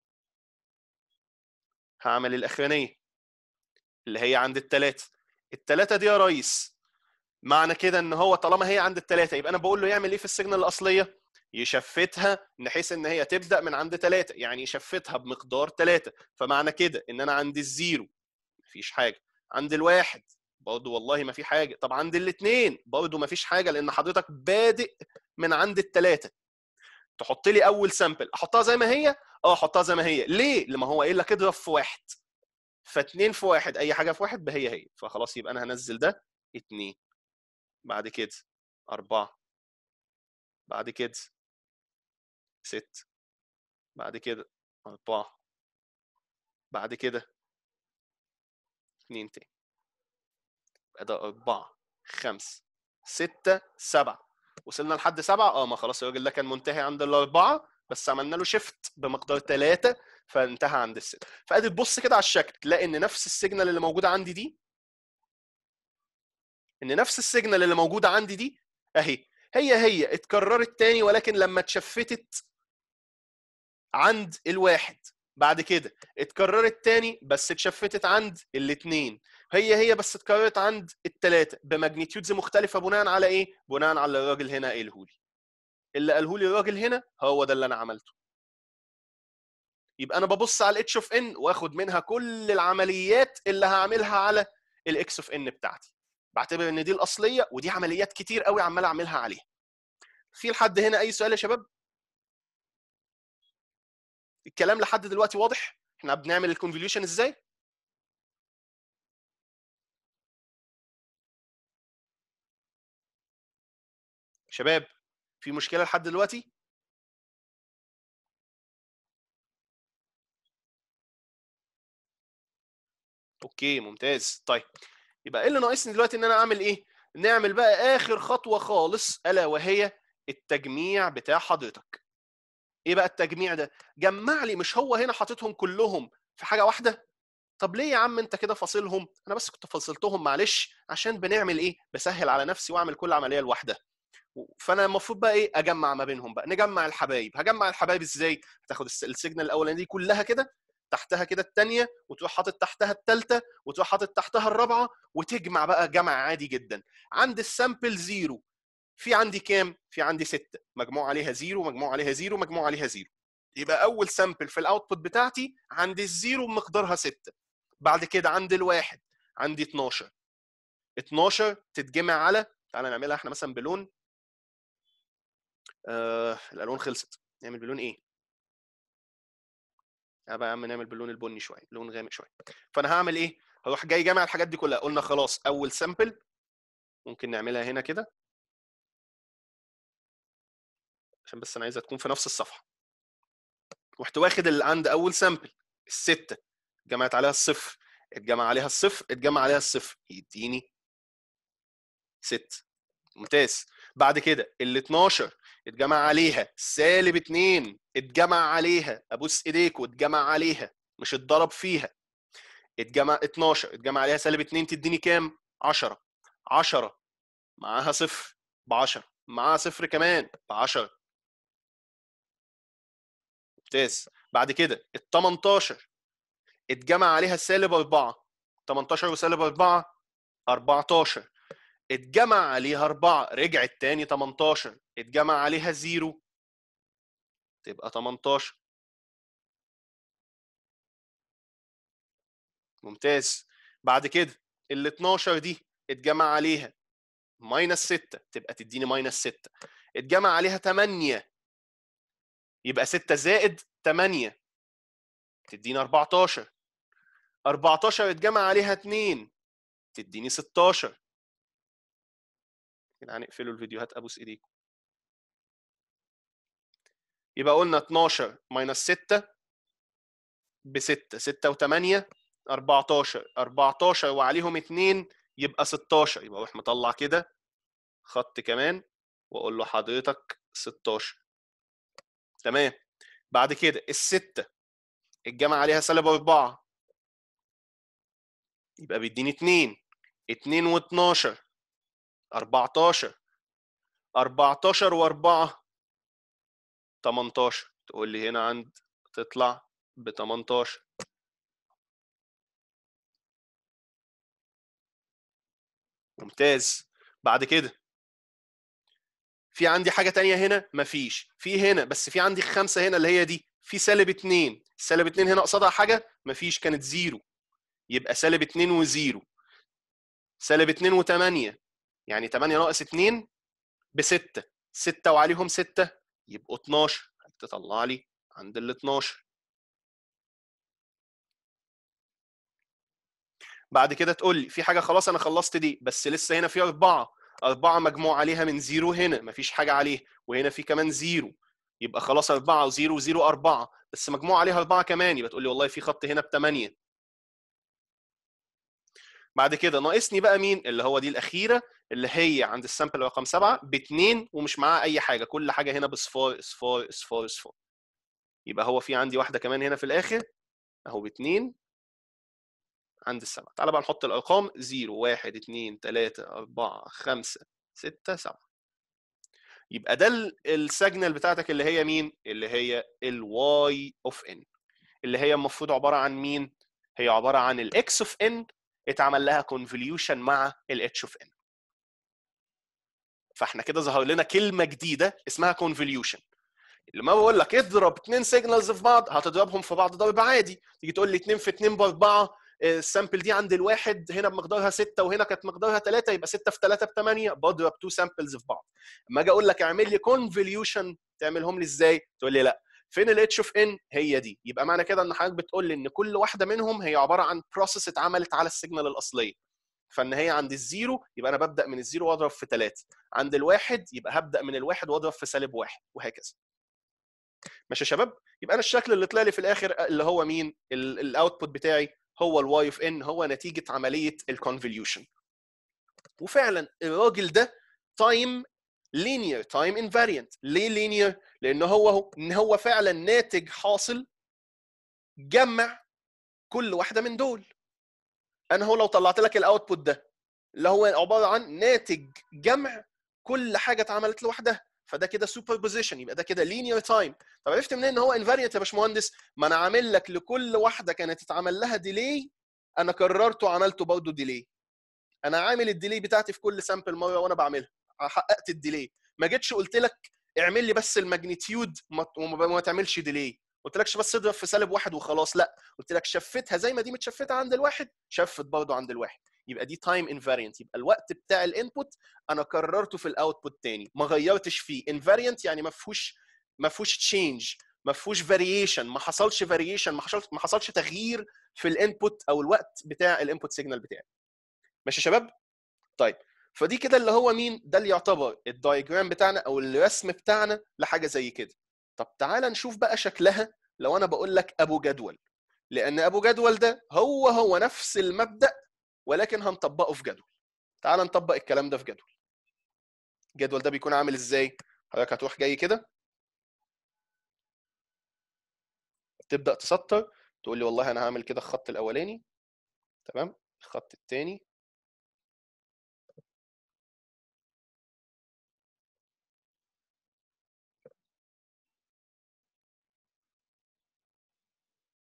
هعمل الاخرانيه اللي هي عند التلاتة التلاتة دي يا ريس معنى كده ان هو طالما هي عند التلاتة يبقى انا بقول له يعمل ايه في السيجنال الاصليه يشفتها بحيث ان هي تبدا من عند تلاتة يعني يشفتها بمقدار تلاتة فمعنى كده ان انا عند الزيرو مفيش حاجه عند الواحد برضه والله ما في حاجه طب عند الاثنين برضه ما فيش حاجه لان حضرتك بادئ من عند الثلاثه تحط لي اول سامبل احطها زي ما هي اه احطها زي ما هي ليه لما هو قايل لك اضرب في واحد فاتنين في واحد اي حاجه في واحد بهي هي فخلاص يبقى انا هنزل ده اتنين بعد كده أربعة بعد كده ست بعد كده أربعة بعد كده اتنين تاني يبقى ده أربعة خمسة ستة سبعة وصلنا لحد سبعة اه ما خلاص الراجل ده كان منتهي عند الأربعة بس عملنا له شيفت بمقدار ثلاثة فانتهى عند الست فادي تبص كده على الشكل تلاقي ان نفس السيجنال اللي موجودة عندي دي ان نفس السيجنال اللي موجودة عندي دي اهي هي هي اتكررت تاني ولكن لما اتشفتت عند الواحد بعد كده اتكررت تاني بس اتشفتت عند الاثنين هي هي بس اتكررت عند الثلاثه بماجنتيودز مختلفه بناء على ايه بناء على اللي الراجل هنا قايله لي اللي قاله لي الراجل هنا هو ده اللي انا عملته يبقى انا ببص على الاتش اوف ان واخد منها كل العمليات اللي هعملها على الاكس اوف ان بتاعتي بعتبر ان دي الاصليه ودي عمليات كتير قوي عمال اعملها عليها في لحد هنا اي سؤال يا شباب الكلام لحد دلوقتي واضح احنا بنعمل الكونفوليوشن ازاي شباب في مشكله لحد دلوقتي اوكي ممتاز طيب يبقى ايه اللي ناقصني دلوقتي ان انا اعمل ايه نعمل بقى اخر خطوه خالص الا وهي التجميع بتاع حضرتك ايه بقى التجميع ده جمع لي مش هو هنا حاططهم كلهم في حاجه واحده طب ليه يا عم انت كده فاصلهم انا بس كنت فصلتهم معلش عشان بنعمل ايه بسهل على نفسي واعمل كل عمليه لوحدها فانا المفروض بقى ايه اجمع ما بينهم بقى نجمع الحبايب هجمع الحبايب ازاي هتاخد السيجنال الاولانيه دي كلها كده تحتها كده الثانيه وتروح حاطط تحتها الثالثه وتروح حاطط تحتها الرابعه وتجمع بقى جمع عادي جدا عند السامبل زيرو في عندي كام في عندي ستة مجموع عليها زيرو مجموع عليها زيرو مجموع عليها زيرو يبقى اول سامبل في الاوتبوت بتاعتي عند الزيرو مقدارها 6 بعد كده عند الواحد عندي 12 12 تتجمع على تعالى نعملها احنا مثلا بلون آه الالوان خلصت نعمل بلون ايه بقى يا عم نعمل باللون البني شويه لون غامق شويه فانا هعمل ايه هروح جاي جامع الحاجات دي كلها قلنا خلاص اول سامبل ممكن نعملها هنا كده عشان بس انا عايزها تكون في نفس الصفحه رحت واخد اللي عند اول سامبل السته جمعت عليها الصفر اتجمع عليها الصفر اتجمع عليها الصفر يديني ست ممتاز بعد كده ال 12 اتجمع عليها سالب 2 اتجمع عليها ابوس ايديكوا اتجمع عليها مش اتضرب فيها اتجمع 12 اتجمع عليها سالب 2 تديني كام 10 10 معاها صفر ب 10 معاها صفر كمان ب 10 ممتاز بعد كده ال 18 اتجمع عليها سالب 4 18 وسالب 4 14 اتجمع عليها 4 رجعت تاني 18 اتجمع عليها 0 تبقى 18 ممتاز بعد كده ال 12 دي اتجمع عليها ماينس 6 تبقى تديني ماينس 6 اتجمع عليها 8 يبقى 6 زائد 8 تديني 14 14 اتجمع عليها 2 تديني 16 كده هنقفلوا الفيديوهات ابوس ايديكم يبقى قلنا 12 ماينس 6 ب 6 6 و8 14 14 وعليهم 2 يبقى 16 يبقى اروح مطلع كده خط كمان واقول له حضرتك 16 تمام بعد كده الستة الجمع عليها سالب 4 يبقى بيديني 2 2 و12 14 14 و4 18 تقول لي هنا عند تطلع ب 18 ممتاز بعد كده في عندي حاجة تانية هنا مفيش في هنا بس في عندي خمسة هنا اللي هي دي في سالب 2 سالب 2 هنا قصادها حاجة مفيش كانت زيرو يبقى سالب 2 وزيرو سالب 2 و8 يعني 8 ناقص 2 ب 6 6 وعليهم 6 يبقوا 12 تطلع لي عند ال 12 بعد كده تقول لي في حاجه خلاص انا خلصت دي بس لسه هنا في اربعه اربعه مجموع عليها من زيرو هنا مفيش حاجه عليه وهنا في كمان زيرو يبقى خلاص اربعه وزيرو وزيرو اربعه بس مجموع عليها اربعه كمان يبقى تقول لي والله في خط هنا بثمانيه بعد كده ناقصني بقى مين اللي هو دي الاخيره اللي هي عند السامبل رقم سبعه باثنين ومش معاها اي حاجه كل حاجه هنا بصفار اصفار اصفار اصفار يبقى هو في عندي واحده كمان هنا في الاخر اهو باثنين عند السبعه تعال بقى نحط الارقام 0 1 2 3 4 5 6 7 يبقى ده السيجنال بتاعتك اللي هي مين اللي هي الواي اوف ان اللي هي المفروض عباره عن مين هي عباره عن الاكس اوف ان اتعمل لها كونفوليوشن مع الاتش اوف ان فاحنا كده ظهر لنا كلمه جديده اسمها كونفوليوشن لما بقول لك اضرب اثنين سيجنالز في بعض هتضربهم في بعض ضرب عادي تيجي تقول لي 2 في 2 باربعه السامبل دي عند الواحد هنا بمقدارها 6 وهنا كانت مقدارها 3 يبقى 6 في 3 ب 8 بضرب تو سامبلز في بعض اما اجي اقول لك اعمل لي كونفوليوشن تعملهم لي ازاي تقول لي لا فين الاتش اوف ان هي دي يبقى معنى كده ان حضرتك بتقول لي ان كل واحده منهم هي عباره عن بروسيس اتعملت على السيجنال الاصليه فان هي عند الزيرو يبقى انا ببدا من الزيرو واضرب في 3 عند الواحد يبقى هبدا من الواحد واضرب في سالب واحد وهكذا ماشي يا شباب يبقى انا الشكل اللي طلع لي في الاخر اللي هو مين الاوتبوت بتاعي هو الواي اوف ان هو نتيجه عمليه الكونفوليوشن وفعلا الراجل ده تايم لينير تايم انفاريانت ليه لينير لان هو هو ان هو فعلا ناتج حاصل جمع كل واحده من دول انا هو لو طلعت لك الاوتبوت ده اللي هو عباره عن ناتج جمع كل حاجه اتعملت لوحدها فده كده سوبر بوزيشن يبقى ده كده لينير تايم طب عرفت منين ان هو انفاريانت يا باشمهندس ما انا عامل لك لكل واحده كانت اتعمل لها ديلي انا كررته وعملته برضه ديلي انا عامل الديلي بتاعتي في كل سامبل مره وانا بعملها حققت الديلي ما جيتش قلت لك اعمل لي بس الماجنتيود وما تعملش ديلي قلت لكش بس اضرب في سالب واحد وخلاص لا قلت لك شفتها زي ما دي متشفتها عند الواحد شفت برضه عند الواحد يبقى دي تايم انفاريانت يبقى الوقت بتاع الانبوت انا كررته في الاوتبوت تاني ما غيرتش فيه انفاريانت يعني ما فيهوش ما فيهوش تشينج ما فيهوش فاريشن ما حصلش فاريشن ما حصلش ما حصلش تغيير في الانبوت او الوقت بتاع الانبوت سيجنال بتاعي ماشي يا شباب طيب فدي كده اللي هو مين ده اللي يعتبر الدايجرام بتاعنا او الرسم بتاعنا لحاجه زي كده طب تعالى نشوف بقى شكلها لو انا بقول لك ابو جدول لان ابو جدول ده هو هو نفس المبدا ولكن هنطبقه في جدول تعال نطبق الكلام ده في جدول الجدول ده بيكون عامل ازاي حضرتك هتروح جاي كده تبدا تسطر تقول لي والله انا هعمل كده الخط الاولاني تمام الخط الثاني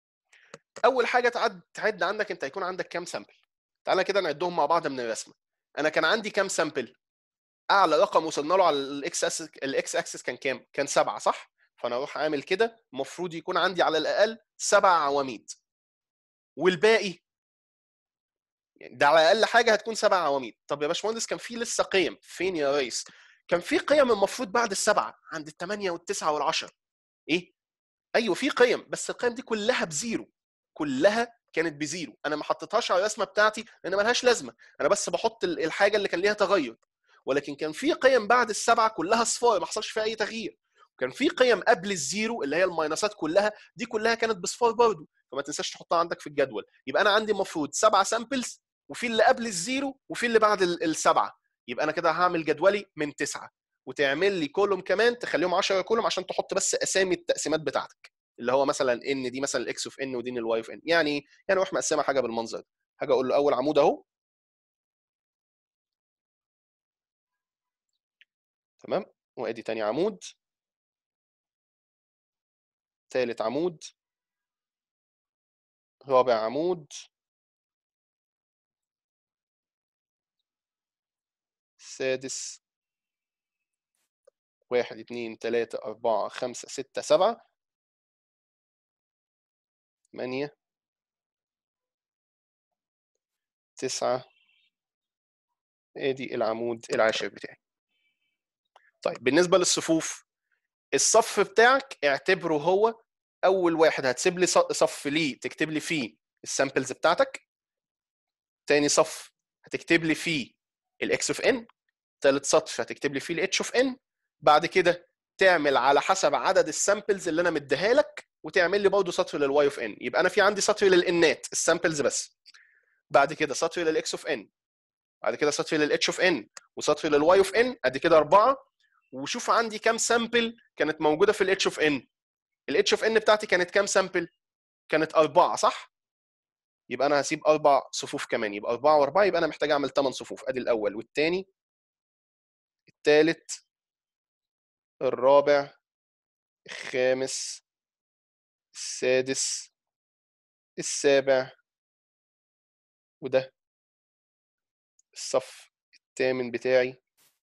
اول حاجه تعد تعد عندك انت هيكون عندك كام سامبل تعالى كده نعدهم مع بعض من الرسمه انا كان عندي كام سامبل اعلى رقم وصلنا له على الاكس اكسس الاكس اكسس كان كام كان سبعة صح فانا اروح اعمل كده المفروض يكون عندي على الاقل سبع عواميد والباقي يعني ده على الاقل حاجه هتكون سبع عواميد طب يا باشمهندس كان في لسه قيم فين يا ريس كان في قيم المفروض بعد السبعه عند الثمانيه والتسعه والعشره ايه ايوه في قيم بس القيم دي كلها بزيرو كلها كانت بزيرو انا ما حطيتهاش على الرسمه بتاعتي لان ملهاش لازمه انا بس بحط ال- الحاجه اللي كان ليها تغير ولكن كان في قيم بعد السبعه كلها صفار ما حصلش فيها اي تغيير وكان في قيم قبل الزيرو اللي هي الماينسات كلها دي كلها كانت بصفار برضه فما تنساش تحطها عندك في الجدول يبقى انا عندي المفروض سبعه سامبلز وفي اللي قبل الزيرو وفي اللي بعد ال- السبعه يبقى انا كده هعمل جدولي من تسعه وتعمل لي كولوم كمان تخليهم 10 كولوم عشان تحط بس اسامي التقسيمات بتاعتك اللي هو مثلا ان دي مثلا الاكس اوف ان ودي الواي اوف ان يعني إيه؟ يعني اروح مقسمها حاجه بالمنظر ده حاجه اقول له اول عمود اهو تمام وادي تاني عمود تالت عمود رابع عمود سادس واحد اتنين تلاتة أربعة خمسة ستة سبعة ثمانية تسعة ادي العمود العاشر بتاعي طيب بالنسبة للصفوف الصف بتاعك اعتبره هو أول واحد هتسيب لي ص- صف ليه تكتب لي فيه السامبلز بتاعتك تاني صف هتكتب لي فيه الاكس اوف ان تالت سطر هتكتب لي فيه الاتش اوف ان بعد كده تعمل على حسب عدد السامبلز اللي انا مديها لك وتعمل لي برضه سطر للواي اوف ان يبقى انا في عندي سطر للانات السامبلز بس بعد كده سطر للاكس اوف ان بعد كده سطر للاتش اوف ان وسطر للواي اوف ان ادي كده اربعه وشوف عندي كام سامبل كانت موجوده في الاتش اوف ان الاتش اوف ان بتاعتي كانت كام سامبل كانت اربعه صح يبقى انا هسيب اربع صفوف كمان يبقى اربعه واربعه يبقى انا محتاج اعمل ثمان صفوف ادي الاول والثاني الثالث الرابع الخامس السادس السابع وده الصف الثامن بتاعي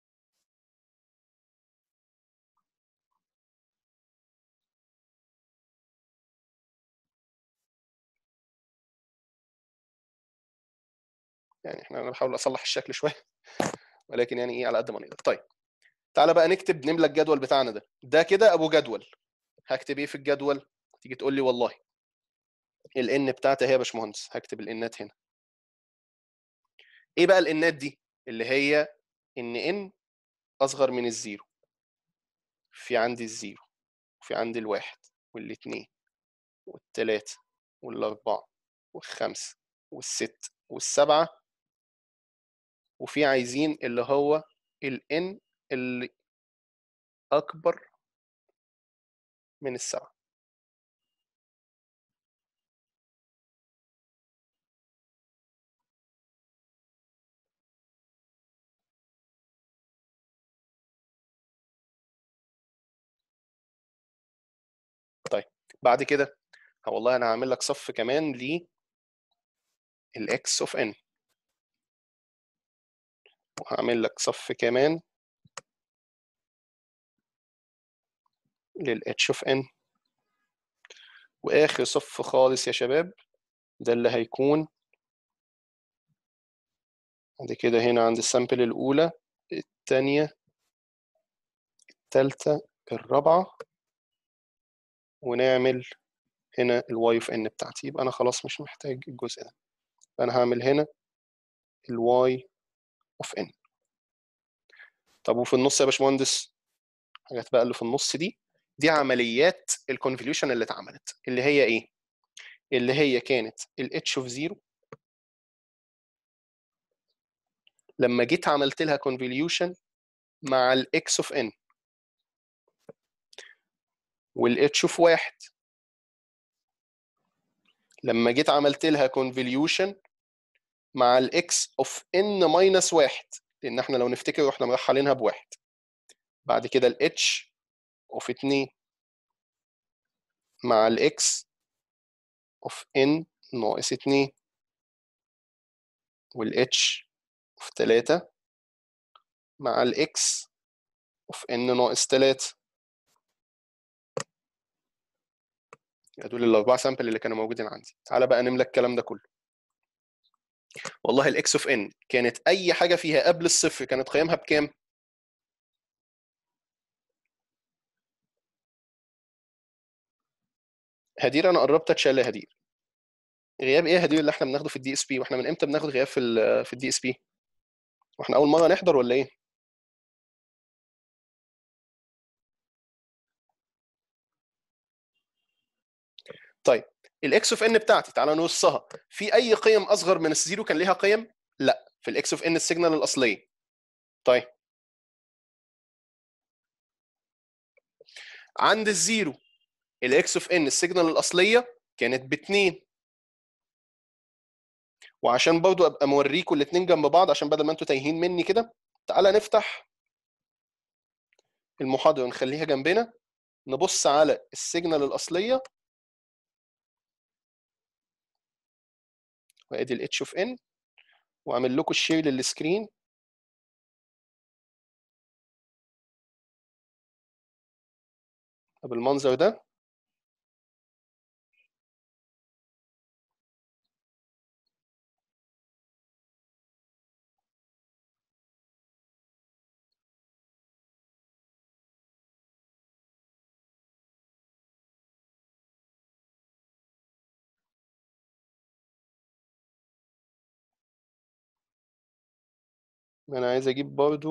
يعني احنا انا بحاول اصلح الشكل شويه ولكن يعني ايه على قد ما نقدر طيب تعالى بقى نكتب نملى الجدول بتاعنا ده ده كده ابو جدول هكتب ايه في الجدول تيجي تقول لي والله الان بتاعتي هي يا باشمهندس هكتب الانات هنا ايه بقى الانات دي اللي هي ان ان اصغر من الزيرو في عندي الزيرو وفي عندي الواحد والاثنين والثلاثة والأربعة والخمسة والست والسبعة وفي عايزين اللي هو ال n اللي أكبر من السبعة طيب بعد كده ها والله أنا هعمل لك صف كمان ل الx of n وهعمل لك صف كمان لل h of n وآخر صف خالص يا شباب ده اللي هيكون بعد كده هنا عند السامبل الأولى الثانية الثالثة الرابعة ونعمل هنا الواي اوف ان بتاعتي يبقى أنا خلاص مش محتاج الجزء ده فأنا هعمل هنا الواي اوف ان طب وفي النص يا باشمهندس حاجات بقى اللي في النص دي دي عمليات الكونفوليوشن اللي اتعملت اللي هي ايه اللي هي كانت ال h of 0 لما جيت عملت لها convolution مع ال x of n وال h of 1 لما جيت عملت لها convolution مع ال x of n minus 1 لان احنا لو نفتكر احنا مرحلينها بواحد بعد كده ال h of 2 مع ال x of n ناقص 2 وال h في 3 مع الاكس اوف ان ناقص 3 دول الاربعه سامبل اللي كانوا موجودين عندي تعالى بقى نملى الكلام ده كله والله الاكس اوف ان كانت اي حاجه فيها قبل الصفر كانت قيمها بكام هدير انا قربت اتشال يا هدير غياب ايه يا هدير اللي احنا بناخده في الدي اس بي واحنا من امتى بناخد غياب في ال في الدي اس بي واحنا اول مره نحضر ولا ايه طيب الاكس اوف ان بتاعتي تعالى نوصها في اي قيم اصغر من الزيرو كان ليها قيم لا في الاكس اوف ان السيجنال الاصليه طيب عند الزيرو الاكس اوف ان السيجنال الاصليه كانت باتنين وعشان برضو ابقى موريكم الاثنين جنب بعض عشان بدل ما انتوا تايهين مني كده تعالى نفتح المحاضره ونخليها جنبنا نبص على السيجنال الاصليه وادي الاتش اوف ان واعمل لكم الشير للسكرين بالمنظر ده انا عايز اجيب برضو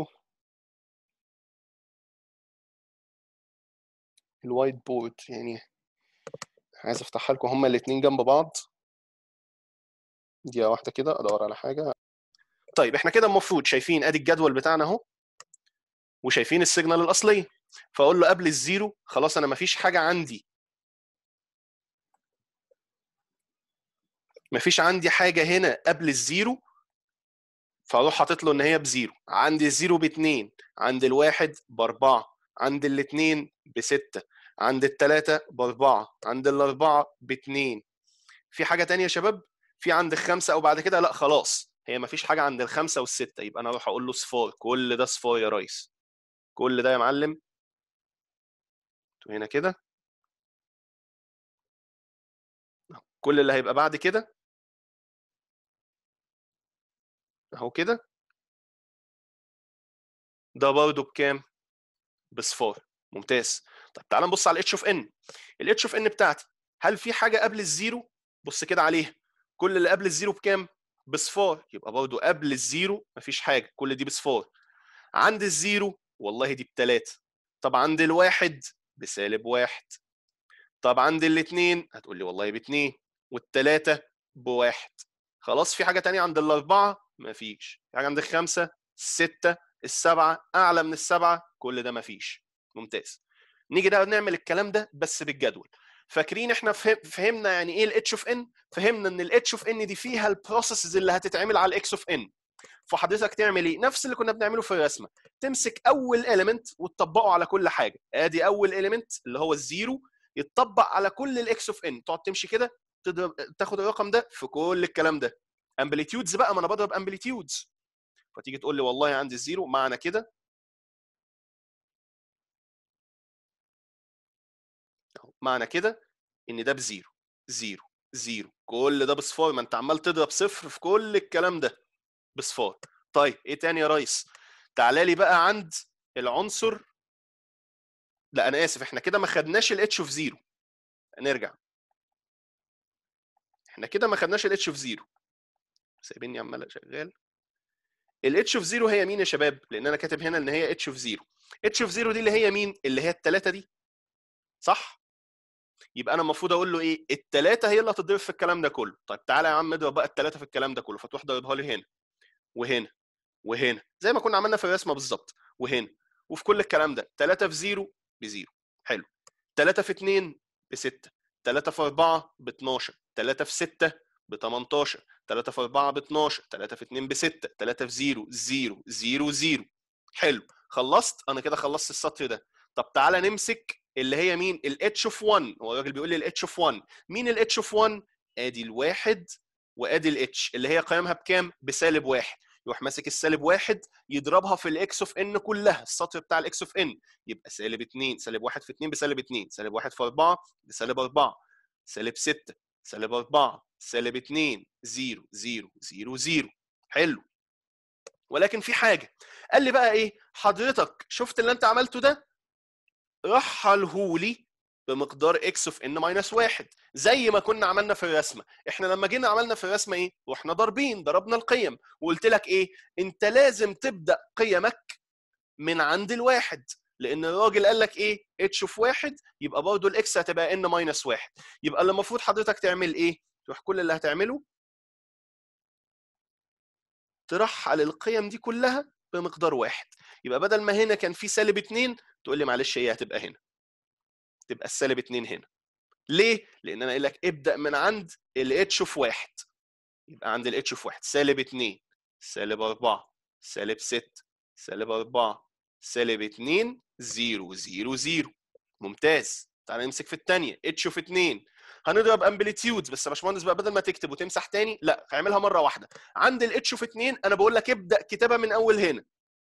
الوايت بورد يعني عايز افتحها لكم هما الاثنين جنب بعض دقيقة واحدة كده ادور على حاجة طيب احنا كده المفروض شايفين ادي الجدول بتاعنا اهو وشايفين السيجنال الاصلية فاقول له قبل الزيرو خلاص انا مفيش حاجة عندي مفيش عندي حاجة هنا قبل الزيرو فاروح حاطط له ان هي بزيرو عندي الزيرو باتنين عند الواحد باربعة عند الاتنين بستة عند التلاتة باربعة عند الاربعة باتنين في حاجة تانية يا شباب في عند الخمسة او بعد كده لا خلاص هي مفيش حاجة عند الخمسة والستة يبقى انا اروح اقول له صفار كل ده صفار يا ريس كل ده يا معلم هنا كده كل اللي هيبقى بعد كده اهو كده ده برضه بكام؟ بصفار ممتاز طب تعال نبص على الاتش اوف ان الاتش اوف ان بتاعتي هل في حاجه قبل الزيرو بص كده عليها كل اللي قبل الزيرو بكام بصفار يبقى برضه قبل الزيرو مفيش حاجه كل دي بصفار عند الزيرو والله دي بتلاتة طب عند الواحد بسالب واحد طب عند الاثنين هتقول لي والله باتنين والتلاتة بواحد خلاص في حاجه تانية عند الاربعه مفيش في حاجه عند الخمسه السته السبعه اعلى من السبعه كل ده مفيش ممتاز نيجي بقى نعمل الكلام ده بس بالجدول فاكرين احنا فهمنا يعني ايه الاتش اوف ان فهمنا ان الاتش اوف ان دي فيها البروسيسز اللي هتتعمل على الاكس اوف ان فحضرتك تعمل ايه نفس اللي كنا بنعمله في الرسمه تمسك اول اليمنت وتطبقه على كل حاجه ادي اول اليمنت اللي هو الزيرو يتطبق على كل الاكس اوف ان تقعد تمشي كده تاخد الرقم ده في كل الكلام ده امبليتيودز بقى ما انا بضرب امبليتيودز فتيجي تقول لي والله عندي الزيرو معنى كده معنى كده ان ده بزيرو زيرو زيرو كل ده بصفار ما انت عمال تضرب صفر في كل الكلام ده بصفار طيب ايه تاني يا ريس تعالى لي بقى عند العنصر لا انا اسف احنا كده ما خدناش الاتش اوف زيرو نرجع احنا كده ما خدناش الاتش اوف زيرو سايبيني عمال شغال الاتش اوف زيرو هي مين يا شباب لان انا كاتب هنا ان هي اتش اوف زيرو اتش اوف زيرو دي اللي هي مين اللي هي الثلاثه دي صح يبقى انا المفروض اقول له ايه الثلاثه هي اللي هتضرب في الكلام ده كله طيب تعالى يا عم اضرب بقى الثلاثه في الكلام ده كله فتروح ضربها لي هنا وهنا وهنا زي ما كنا عملنا في الرسمه بالظبط وهنا وفي كل الكلام ده 3 في 0 بزيرو حلو 3 في 2 ب 6 3 في 4 ب 12 3 في 6 ب 18 3 في 4 ب 12 3 في 2 ب 6 3 في 0 0 0 0 حلو خلصت انا كده خلصت السطر ده طب تعالى نمسك اللي هي مين الاتش اوف 1 هو الراجل بيقول لي الاتش اوف 1 مين الاتش اوف 1 ادي الواحد وادي الاتش اللي هي قيمها بكام بسالب واحد يروح ماسك السالب واحد يضربها في الاكس اوف ان كلها السطر بتاع الاكس اوف ان يبقى سالب 2 سالب 1 في 2 بسالب 2 سالب 1 في 4 بسالب 4 سالب 6 سالب 4 سالب 2 0 0 0 0 حلو ولكن في حاجه قال لي بقى ايه حضرتك شفت اللي انت عملته ده رحلهولي بمقدار اكس اوف ان ماينس واحد زي ما كنا عملنا في الرسمه احنا لما جينا عملنا في الرسمه ايه واحنا ضاربين ضربنا القيم وقلت لك ايه انت لازم تبدا قيمك من عند الواحد لان الراجل قال لك ايه اتش اوف واحد يبقى برضه الاكس هتبقى ان ماينس واحد يبقى اللي المفروض حضرتك تعمل ايه تروح كل اللي هتعمله ترحل القيم دي كلها بمقدار واحد يبقى بدل ما هنا كان في سالب 2 تقول لي معلش هي هتبقى هنا تبقى السالب 2 هنا ليه؟ لان انا قايل لك ابدا من عند الاتش اوف واحد يبقى عند الاتش اوف واحد سالب 2 سالب 4 سالب 6 سالب 4 سالب 2 0 0 0 ممتاز تعالى نمسك في الثانيه اتش اوف 2 هنضرب امبليتيودز بس يا باشمهندس بقى بدل ما تكتب وتمسح تاني لا اعملها مره واحده عند الاتش اوف 2 انا بقول لك ابدا كتابه من اول هنا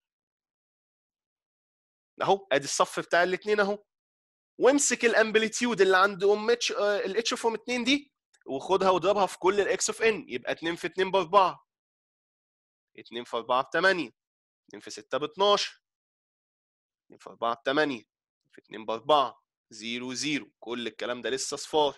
اهو ادي الصف بتاع الاثنين اهو وامسك الامبليتيود اللي عند ام اتش الاتش اوف ام 2 دي وخدها واضربها في كل الاكس اوف ان يبقى 2 في 2 ب 4 2 في 4 ب 8 2 في 6 ب 12 2 في 4 ب 8 في 2 ب 4 0 0 كل الكلام ده لسه صفار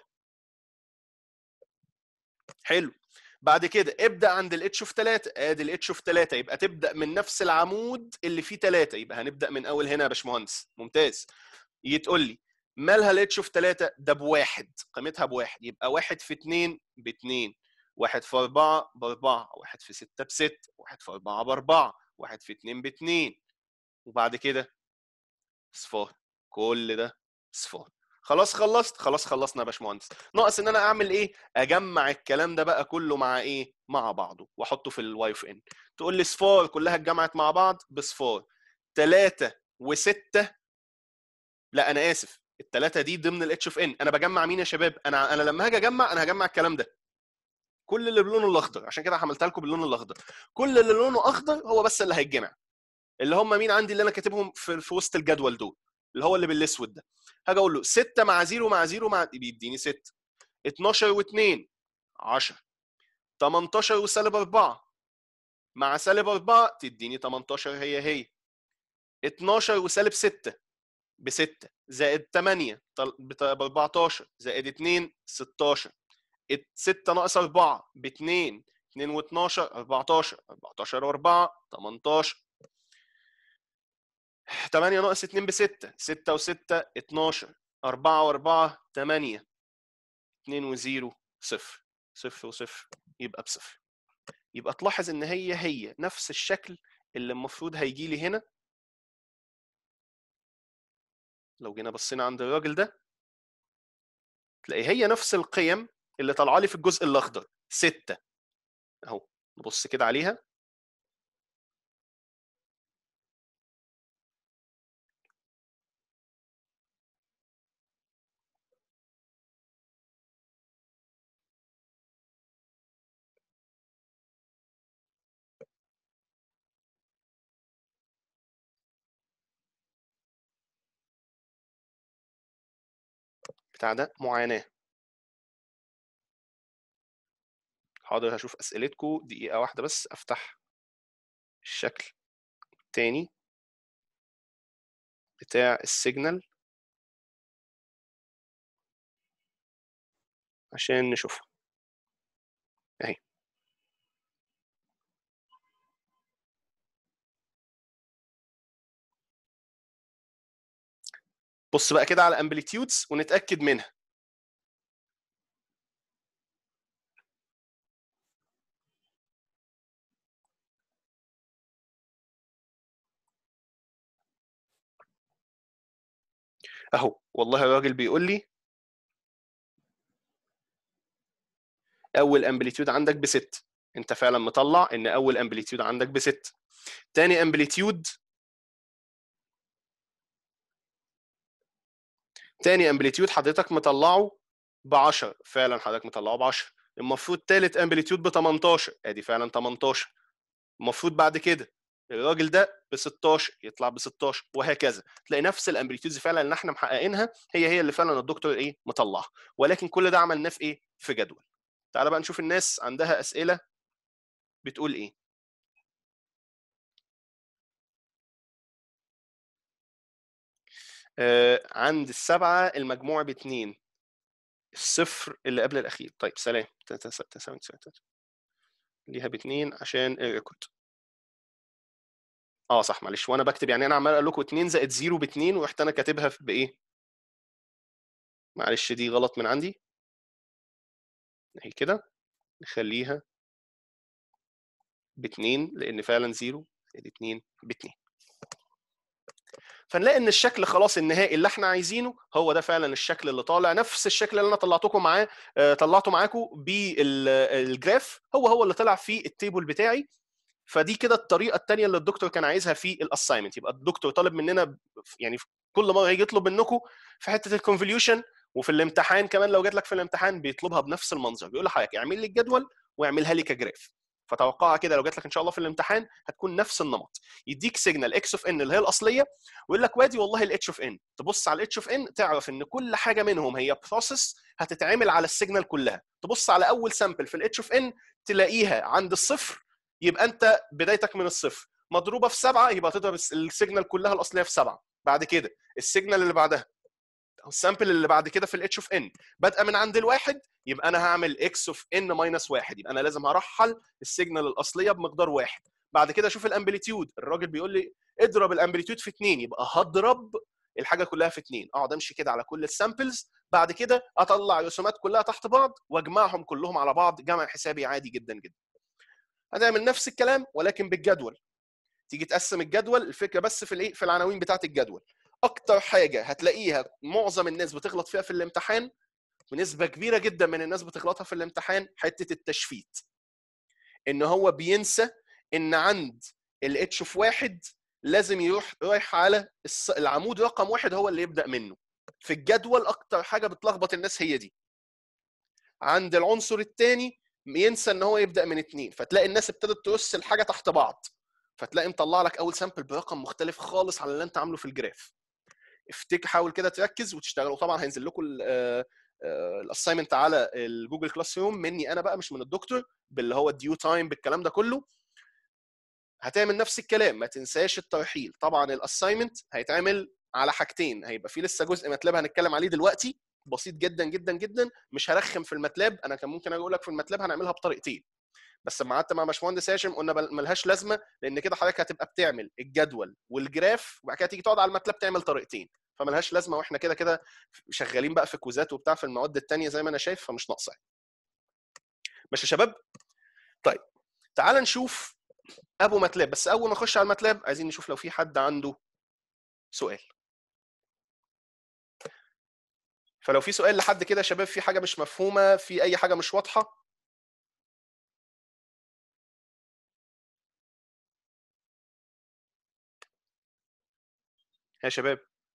حلو بعد كده ابدا عند الاتش اوف 3 ادي الاتش اوف 3 يبقى تبدا من نفس العمود اللي فيه 3 يبقى هنبدا من اول هنا يا باشمهندس ممتاز يجي تقول لي مالها الاتش اوف 3 ده بواحد قيمتها بواحد يبقى واحد في 2 ب 2 واحد في 4 ب 4 واحد في 6 ب 6 واحد في 4 ب 4 واحد في 2 ب 2 وبعد كده صفار كل ده صفار خلاص خلصت خلاص خلصنا يا باشمهندس ناقص ان انا اعمل ايه اجمع الكلام ده بقى كله مع ايه مع بعضه واحطه في الواي اوف ان تقول لي صفار كلها اتجمعت مع بعض بصفار 3 و6 لا انا اسف الثلاثه دي ضمن الاتش اوف ان انا بجمع مين يا شباب انا انا لما هاجي اجمع انا هجمع الكلام ده كل اللي بلونه الاخضر عشان كده عملتها لكم باللون الاخضر كل اللي لونه اخضر هو بس اللي هيتجمع اللي هم مين عندي اللي انا كاتبهم في, في وسط الجدول دول اللي هو اللي بالاسود ده هاجي اقول له 6 مع 0 مع 0 مع بيديني 6 12 و2 10 18 وسالب 4 مع سالب 4 تديني 18 هي هي 12 وسالب 6 ب 6 زائد 8 ب 14 زائد 2 16 6 ناقص 4 ب 2 2 و12 14 14 و4 18 8 ناقص 2 ب 6 6 و6 12 4 و4 8 2 و0 0 0 و0 يبقى بصفر يبقى تلاحظ ان هي هي نفس الشكل اللي المفروض هيجي لي هنا لو جينا بصينا عند الراجل ده تلاقي هي نفس القيم اللي طالعه لي في الجزء الاخضر 6 اهو نبص كده عليها بتاع ده معاناة حاضر هشوف أسئلتكم دقيقة واحدة بس أفتح الشكل تاني بتاع السيجنال عشان نشوفها اهي بص بقى كده على امبليتيودز ونتاكد منها اهو والله الراجل بيقول لي اول امبليتيود عندك بست انت فعلا مطلع ان اول امبليتيود عندك بست تاني امبليتيود تاني امبليتيود حضرتك مطلعه ب 10 فعلا حضرتك مطلعه ب 10 المفروض تالت امبليتيود ب 18 ادي فعلا 18 المفروض بعد كده الراجل ده ب 16 يطلع ب 16 وهكذا تلاقي نفس الامبليتيودز فعلا اللي احنا محققينها هي هي اللي فعلا الدكتور ايه مطلعها ولكن كل ده عملناه في ايه في جدول تعال بقى نشوف الناس عندها اسئله بتقول ايه آه عند السبعه المجموع باتنين الصفر اللي قبل الاخير طيب سلام ليها باتنين عشان الريكورد اه صح معلش وانا بكتب يعني انا عمال اقول لكم 2 زائد 0 ب 2 ورحت انا كاتبها بايه؟ معلش دي غلط من عندي اهي كده نخليها ب 2 لان فعلا 0 زائد 2 ب 2 فنلاقي ان الشكل خلاص النهائي اللي احنا عايزينه هو ده فعلا الشكل اللي طالع نفس الشكل اللي انا طلعتكم معاه طلعته معاكم بالجراف هو هو اللي طلع في التيبل بتاعي فدي كده الطريقه الثانيه اللي الدكتور كان عايزها في الاساينمنت يبقى الدكتور طالب مننا يعني كل مره يجي يطلب منكم في حته الكونفوليوشن وفي الامتحان كمان لو جات لك في الامتحان بيطلبها بنفس المنظر بيقول لحضرتك اعمل لي الجدول واعملها لي كجراف فتوقعها كده لو جات لك ان شاء الله في الامتحان هتكون نفس النمط يديك سيجنال اكس اوف ان اللي هي الاصليه ويقول لك وادي والله الاتش اوف ان تبص على الاتش اوف ان تعرف ان كل حاجه منهم هي بروسيس هتتعمل على السيجنال كلها تبص على اول سامبل في الاتش اوف ان تلاقيها عند الصفر يبقى انت بدايتك من الصفر مضروبه في سبعه يبقى تضرب السيجنال كلها الاصليه في سبعه بعد كده السيجنال اللي بعدها او السامبل اللي بعد كده في الاتش اوف ان بادئه من عند الواحد يبقى انا هعمل اكس اوف ان ماينس واحد يبقى انا لازم هرحل السيجنال الاصليه بمقدار واحد بعد كده اشوف الامبليتيود الراجل بيقول لي اضرب الامبليتيود في اثنين يبقى هضرب الحاجه كلها في اثنين اقعد امشي كده على كل السامبلز بعد كده اطلع الرسومات كلها تحت بعض واجمعهم كلهم على بعض جمع حسابي عادي جدا جدا هنعمل نفس الكلام ولكن بالجدول تيجي تقسم الجدول الفكره بس في الايه في العناوين بتاعه الجدول اكتر حاجه هتلاقيها معظم الناس بتغلط فيها في الامتحان ونسبه كبيره جدا من الناس بتغلطها في الامتحان حته التشفيت ان هو بينسى ان عند الاتش في واحد لازم يروح رايح على العمود رقم واحد هو اللي يبدا منه في الجدول اكتر حاجه بتلخبط الناس هي دي عند العنصر الثاني ينسى ان هو يبدا من اثنين فتلاقي الناس ابتدت ترص الحاجه تحت بعض فتلاقي مطلع لك اول سامبل برقم مختلف خالص عن اللي انت عامله في الجراف افتكر حاول كده تركز وتشتغل وطبعا هينزل لكم الاساينمنت على الجوجل كلاس روم مني انا بقى مش من الدكتور باللي هو الديو تايم بالكلام ده كله هتعمل نفس الكلام ما تنساش الترحيل طبعا الاساينمنت هيتعمل على حاجتين هيبقى في لسه جزء ماتلاب هنتكلم عليه دلوقتي بسيط جدا جدا جدا مش هرخم في الماتلاب انا كان ممكن اقول لك في الماتلاب هنعملها بطريقتين بس لما قعدت مع باشمهندس هاشم قلنا ملهاش لازمه لان كده حضرتك هتبقى بتعمل الجدول والجراف وبعد كده تيجي تقعد على الماتلاب تعمل طريقتين فملهاش لازمه واحنا كده كده شغالين بقى في كوزات وبتاع في المواد الثانيه زي ما انا شايف فمش ناقصه ماشي يا شباب طيب تعال نشوف ابو ماتلاب بس اول ما نخش على الماتلاب عايزين نشوف لو في حد عنده سؤال فلو في سؤال لحد كده يا شباب في حاجه مش مفهومه في اي حاجه مش واضحه يا شباب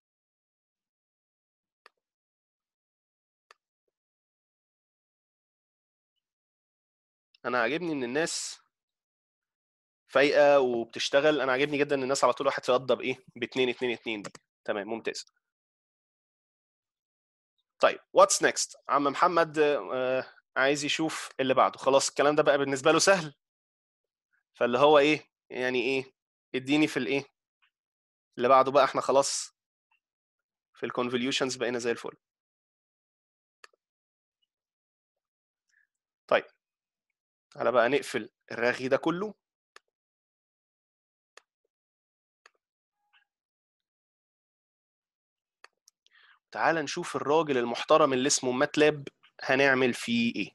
انا عاجبني ان الناس فايقه وبتشتغل انا عاجبني جدا ان الناس على طول هتتغدى بايه ب 2 2 2 دي تمام ممتاز طيب واتس نيكست عم محمد آه عايز يشوف اللي بعده خلاص الكلام ده بقى بالنسبه له سهل فاللي هو ايه يعني ايه اديني في الايه اللي بعده بقى احنا خلاص في الكونفوليوشنز بقينا زي الفل طيب تعالى بقى نقفل الرغي ده كله تعال نشوف الراجل المحترم اللي اسمه ماتلاب هنعمل فيه ايه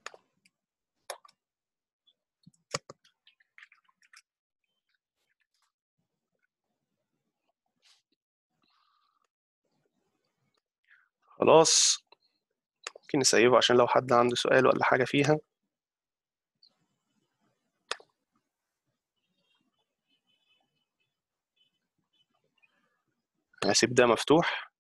خلاص ممكن نسيبه عشان لو حد عنده سؤال ولا حاجة فيها هسيب ده مفتوح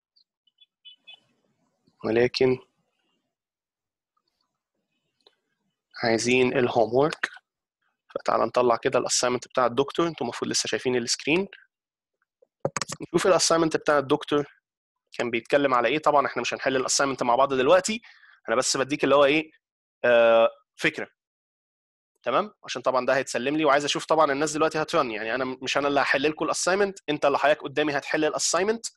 ولكن عايزين الهوم وورك فتعال نطلع كده الاساينمنت بتاع الدكتور انتوا المفروض لسه شايفين السكرين نشوف الاساينمنت بتاع الدكتور كان بيتكلم على ايه طبعا احنا مش هنحل الاساينمنت مع بعض دلوقتي انا بس بديك اللي هو ايه آه فكره تمام عشان طبعا ده هيتسلم لي وعايز اشوف طبعا الناس دلوقتي هترن يعني انا مش انا اللي هحل لكم الاساينمنت انت اللي حضرتك قدامي هتحل الاساينمنت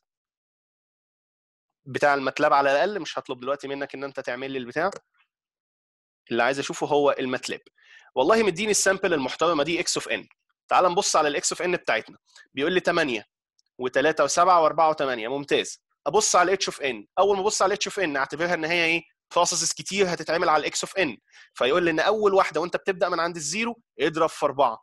بتاع الماتلاب على الاقل مش هطلب دلوقتي منك ان انت تعمل لي البتاع اللي عايز اشوفه هو الماتلاب والله مديني السامبل المحترمه دي اكس اوف ان تعال نبص على الاكس اوف ان بتاعتنا بيقول لي 8 و3 و7 و4 و8 ممتاز ابص على الاتش اوف ان اول ما ابص على الاتش اوف ان اعتبرها ان هي ايه بروسيسز كتير هتتعمل على الاكس اوف ان فيقول لي ان اول واحده وانت بتبدا من عند الزيرو اضرب في 4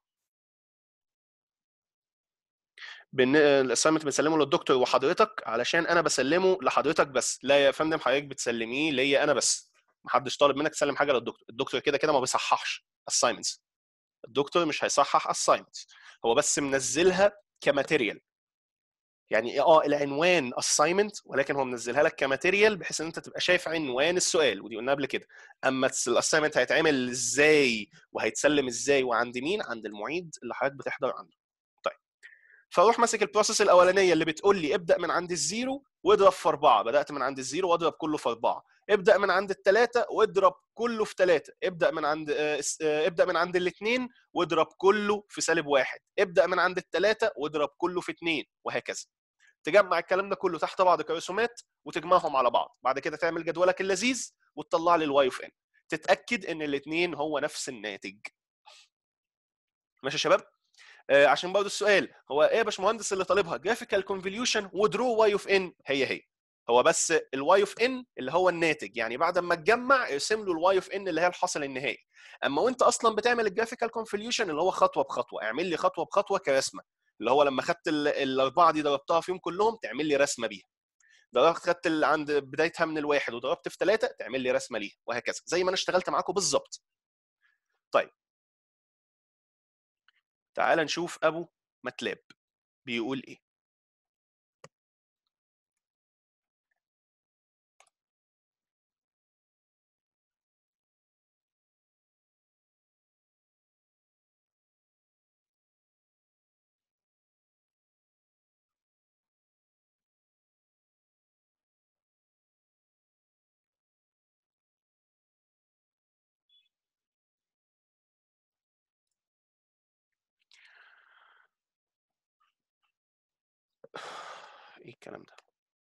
بن... الاساينمنت بنسلمه للدكتور وحضرتك علشان انا بسلمه لحضرتك بس لا يا فندم حضرتك بتسلميه ليا انا بس محدش طالب منك تسلم حاجه للدكتور الدكتور كده كده ما بيصححش assignments الدكتور مش هيصحح assignments هو بس منزلها كماتيريال يعني اه العنوان assignment ولكن هو منزلها لك كماتيريال بحيث ان انت تبقى شايف عنوان السؤال ودي قلنا قبل كده اما الاساينمنت هيتعمل ازاي وهيتسلم ازاي وعند مين عند المعيد اللي حضرتك بتحضر عنده طيب فاروح ماسك البروسيس الاولانيه اللي بتقول لي ابدا من عند الزيرو واضرب في اربعه بدات من عند الزيرو واضرب كله في اربعه ابدا من عند الثلاثه واضرب كله في ثلاثه ابدا من عند آه، اس- آه، ابدا من عند الاثنين واضرب كله في سالب واحد ابدا من عند الثلاثه واضرب كله في اثنين وهكذا تجمع الكلام ده كله تحت بعض كرسومات وتجمعهم على بعض بعد كده تعمل جدولك اللذيذ وتطلع لي الواي اوف ان تتاكد ان الاثنين هو نفس الناتج ماشي يا شباب آه عشان برضه السؤال هو ايه يا باشمهندس اللي طالبها جرافيكال كونفوليوشن ودرو واي اوف ان هي هي هو بس الواي اوف ان اللي هو الناتج يعني بعد ما تجمع ارسم له الواي اوف ان اللي هي الحاصل النهائي اما وانت اصلا بتعمل الجرافيكال كونفوليوشن اللي هو خطوه بخطوه اعمل لي خطوه بخطوه كرسمه اللي هو لما خدت ال- الاربعه دي ضربتها فيهم كلهم تعمل لي رسمه بيها ضربت خدت اللي عند بدايتها من الواحد وضربت في ثلاثه تعمل لي رسمه ليها وهكذا زي ما انا اشتغلت معاكم بالظبط طيب تعال نشوف ابو ماتلاب بيقول ايه ايه الكلام ده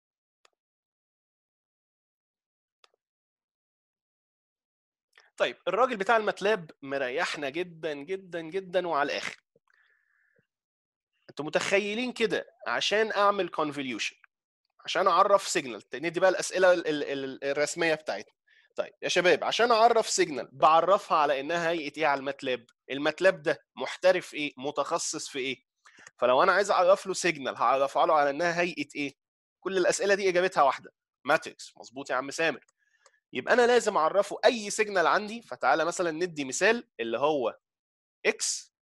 طيب الراجل بتاع الماتلاب مريحنا جدا جدا جدا وعلى الاخر انتوا متخيلين كده عشان اعمل كونفوليوشن عشان اعرف سيجنال ندي بقى الاسئله ال- ال- ال- الرسميه بتاعتنا طيب يا شباب عشان اعرف سيجنال بعرفها على انها هيئه ايه على الماتلاب الماتلاب ده محترف ايه متخصص في ايه فلو انا عايز اعرف له سيجنال هعرفها له على انها هيئه ايه كل الاسئله دي اجابتها واحده ماتريكس مظبوط يا عم سامر يبقى انا لازم اعرفه اي سيجنال عندي فتعالى مثلا ندي مثال اللي هو اكس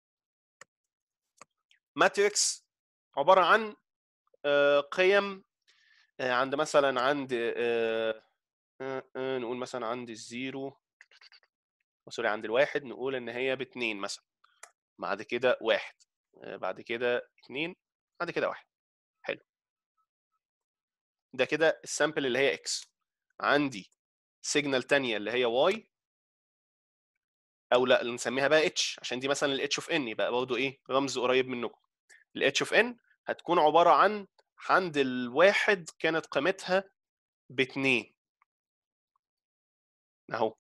ماتريكس عباره عن آه، قيم آه، عند مثلا عند آه، آه، آه، نقول مثلا عند الزيرو سوري عند الواحد نقول ان هي باتنين مثلا بعد كده واحد آه، بعد كده اتنين بعد كده واحد حلو ده كده السامبل اللي هي اكس عندي سيجنال تانية اللي هي واي او لا نسميها بقى اتش عشان دي مثلا الاتش اوف ان يبقى برضه ايه رمز قريب منكم الاتش اوف ان هتكون عباره عن عند الواحد كانت قيمتها باتنين اهو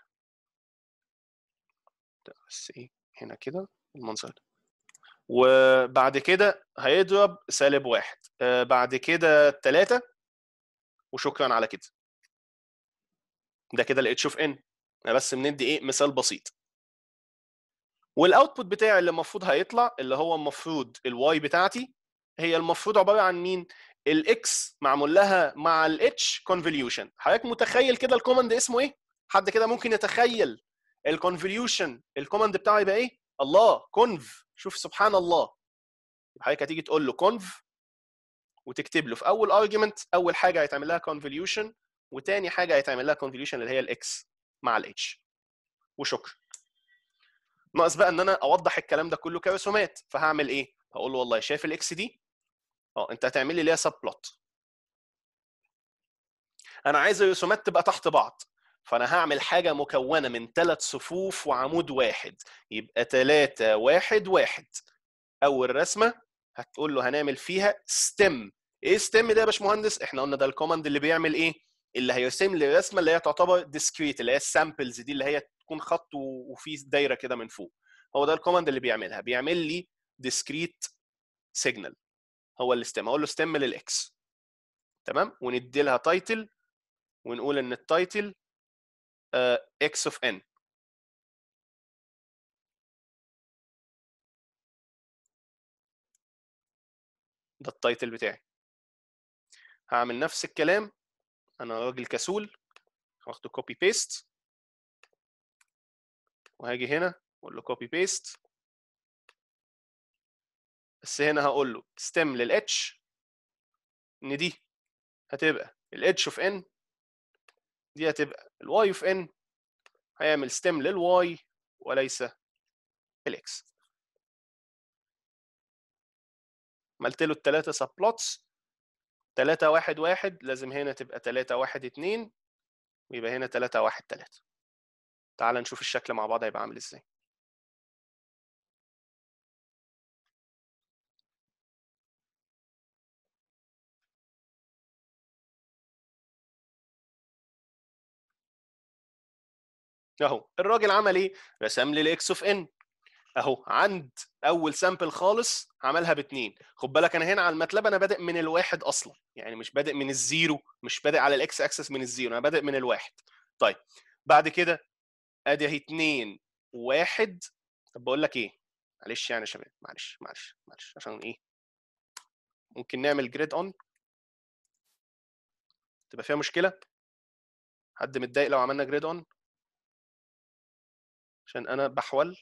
ده بس ايه هنا كده المنظر ده وبعد كده هيضرب سالب واحد آه بعد كده تلاتة وشكرا على كده ده كده الاتش اوف ان انا بس بندي ايه مثال بسيط والاوتبوت بتاعي اللي المفروض هيطلع اللي هو المفروض الواي بتاعتي هي المفروض عباره عن مين الاكس معمول لها مع الاتش كونفوليوشن حضرتك متخيل كده الكوماند اسمه ايه حد كده ممكن يتخيل الكونفوليوشن الكوماند بتاعه يبقى ايه الله كونف شوف سبحان الله حضرتك هتيجي تقول له كونف وتكتب له في اول ارجيومنت اول حاجه هيتعمل لها كونفوليوشن وتاني حاجه هيتعمل لها كونفوليوشن اللي هي الاكس مع الاتش وشكرا ناقص بقى ان انا اوضح الكلام ده كله كرسومات فهعمل ايه هقول له والله شايف الاكس دي اه انت هتعمل لي ليها سب بلوت انا عايز الرسومات تبقى تحت بعض فانا هعمل حاجه مكونه من ثلاث صفوف وعمود واحد يبقى ثلاثة واحد واحد اول رسمه هتقول له هنعمل فيها ستيم ايه ستيم ده يا باشمهندس احنا قلنا ده الكوماند اللي بيعمل ايه اللي هيرسم لي الرسمه اللي هي تعتبر ديسكريت اللي هي السامبلز دي اللي هي تكون خط وفي دايره كده من فوق هو ده الكوماند اللي بيعملها بيعمل لي ديسكريت سيجنال هو الستيم اقول له ستيم للاكس تمام وندي لها تايتل ونقول ان التايتل اكس اوف ان ده التايتل بتاعي هعمل نفس الكلام انا راجل كسول واخده كوبي بيست وهاجي هنا اقول له كوبي بيست بس هنا هقول له ستيم للاتش ان دي هتبقى الاتش اوف ان دي هتبقى الواي اوف ان هيعمل ستيم للواي وليس الاكس عملت له الثلاثه سب بلوتس 3 1 1 لازم هنا تبقى 3 1 2 ويبقى هنا 3 1 3 تعال نشوف الشكل مع بعض هيبقى عامل ازاي اهو الراجل عمل ايه رسم لي الاكس اوف ان اهو عند اول سامبل خالص عملها باتنين خد بالك انا هنا على الماتلاب انا بادئ من الواحد اصلا يعني مش بادئ من الزيرو مش بادئ على الاكس اكسس من الزيرو انا بادئ من الواحد طيب بعد كده ادي اهي اتنين واحد طب بقول لك ايه معلش يعني يا شباب معلش معلش معلش عشان ايه ممكن نعمل جريد اون تبقى فيها مشكله حد متضايق لو عملنا جريد اون عشان انا بحول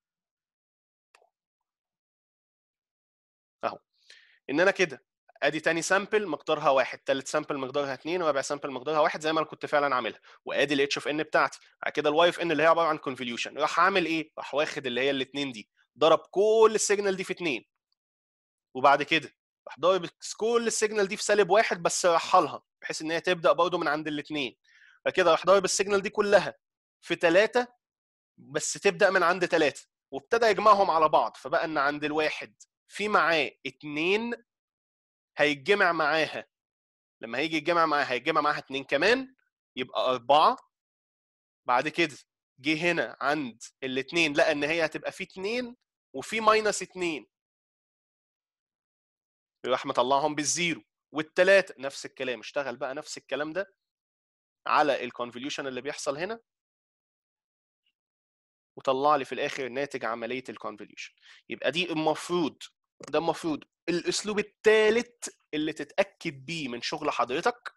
اهو ان انا كده ادي تاني سامبل مقدارها واحد تالت سامبل مقدارها اتنين ورابع سامبل مقدارها واحد زي ما انا كنت فعلا عاملها وادي الاتش اوف ان بتاعتي بعد كده الواي اوف ان اللي هي عباره عن كونفوليوشن راح عامل ايه؟ راح واخد اللي هي الاتنين دي ضرب كل السيجنال دي في اتنين وبعد كده راح ضارب كل السيجنال دي في سالب واحد بس رحلها بحيث ان هي تبدا برضه من عند الاتنين فكده راح ضارب السيجنال دي كلها في ثلاثه بس تبدا من عند ثلاثه وابتدى يجمعهم على بعض فبقى ان عند الواحد في معاه اتنين هيتجمع معاها لما هيجي يتجمع معاها هيتجمع معاها اتنين كمان يبقى أربعة بعد كده جه هنا عند الاتنين لقى إن هي هتبقى في اتنين وفي ماينس اتنين يروح مطلعهم بالزيرو والتلاتة نفس الكلام اشتغل بقى نفس الكلام ده على الكونفوليوشن اللي بيحصل هنا وطلع لي في الاخر ناتج عمليه الكونفوليوشن يبقى دي المفروض ده المفروض الاسلوب الثالث اللي تتاكد بيه من شغل حضرتك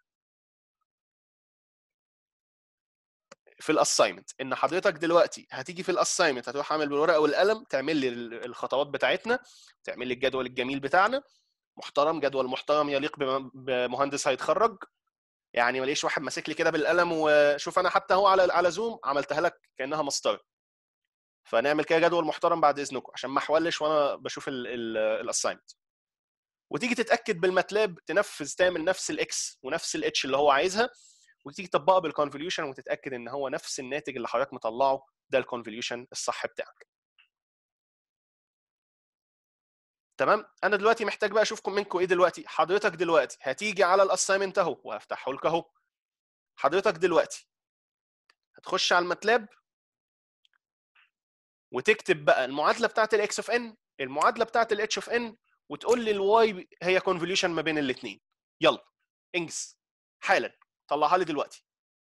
في الاساينمنت ان حضرتك دلوقتي هتيجي في الاساينمنت هتروح عامل بالورقه والقلم تعمل لي الخطوات بتاعتنا تعمل لي الجدول الجميل بتاعنا محترم جدول محترم يليق بمهندس هيتخرج يعني ماليش واحد ماسك لي كده بالقلم وشوف انا حتى هو على على زوم عملتها لك كانها مسطره فنعمل كده جدول محترم بعد اذنكم عشان ما احولش وانا بشوف الاساينمنت وتيجي تتاكد بالماتلاب تنفذ تعمل نفس الاكس ونفس الاتش اللي هو عايزها وتيجي تطبقها بالكونفوليوشن وتتاكد ان هو نفس الناتج اللي حضرتك مطلعه ده الكونفوليوشن الصح بتاعك تمام انا دلوقتي محتاج بقى اشوفكم منكم ايه دلوقتي حضرتك دلوقتي هتيجي على الاساينمنت اهو وهفتحه لك اهو حضرتك دلوقتي هتخش على الماتلاب وتكتب بقى المعادله بتاعت الاكس اوف ان المعادله بتاعت الاتش اوف ان وتقول لي الواي هي كونفوليوشن ما بين الاثنين يلا انجز حالا طلعها لي دلوقتي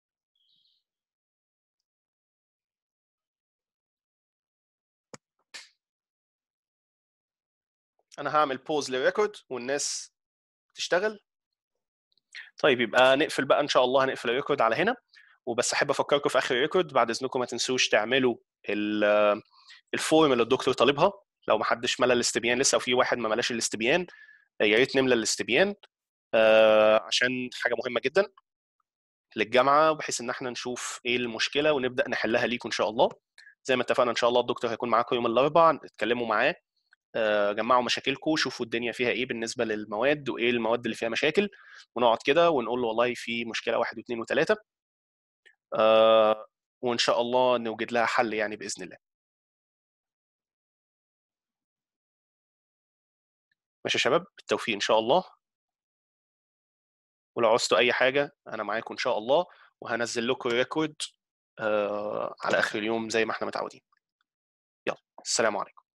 انا هعمل بوز للريكورد والناس تشتغل طيب يبقى نقفل بقى ان شاء الله هنقفل الريكورد على هنا وبس احب افكركم في اخر الريكورد بعد اذنكم ما تنسوش تعملوا الفورم اللي الدكتور طالبها لو ما حدش ملى الاستبيان لسه وفي واحد ما ملاش الاستبيان يا ريت نملى الاستبيان عشان حاجه مهمه جدا للجامعه بحيث ان احنا نشوف ايه المشكله ونبدا نحلها ليكم ان شاء الله زي ما اتفقنا ان شاء الله الدكتور هيكون معاكم يوم الاربعاء اتكلموا معاه آه، جمعوا مشاكلكم شوفوا الدنيا فيها ايه بالنسبه للمواد وايه المواد اللي فيها مشاكل ونقعد كده ونقول له والله في مشكله واحد واثنين وثلاثه آه، وان شاء الله نوجد لها حل يعني باذن الله ماشي يا شباب بالتوفيق ان شاء الله ولو عوزتوا اي حاجه انا معاكم ان شاء الله وهنزل لكم ريكورد آه، على اخر اليوم زي ما احنا متعودين يلا السلام عليكم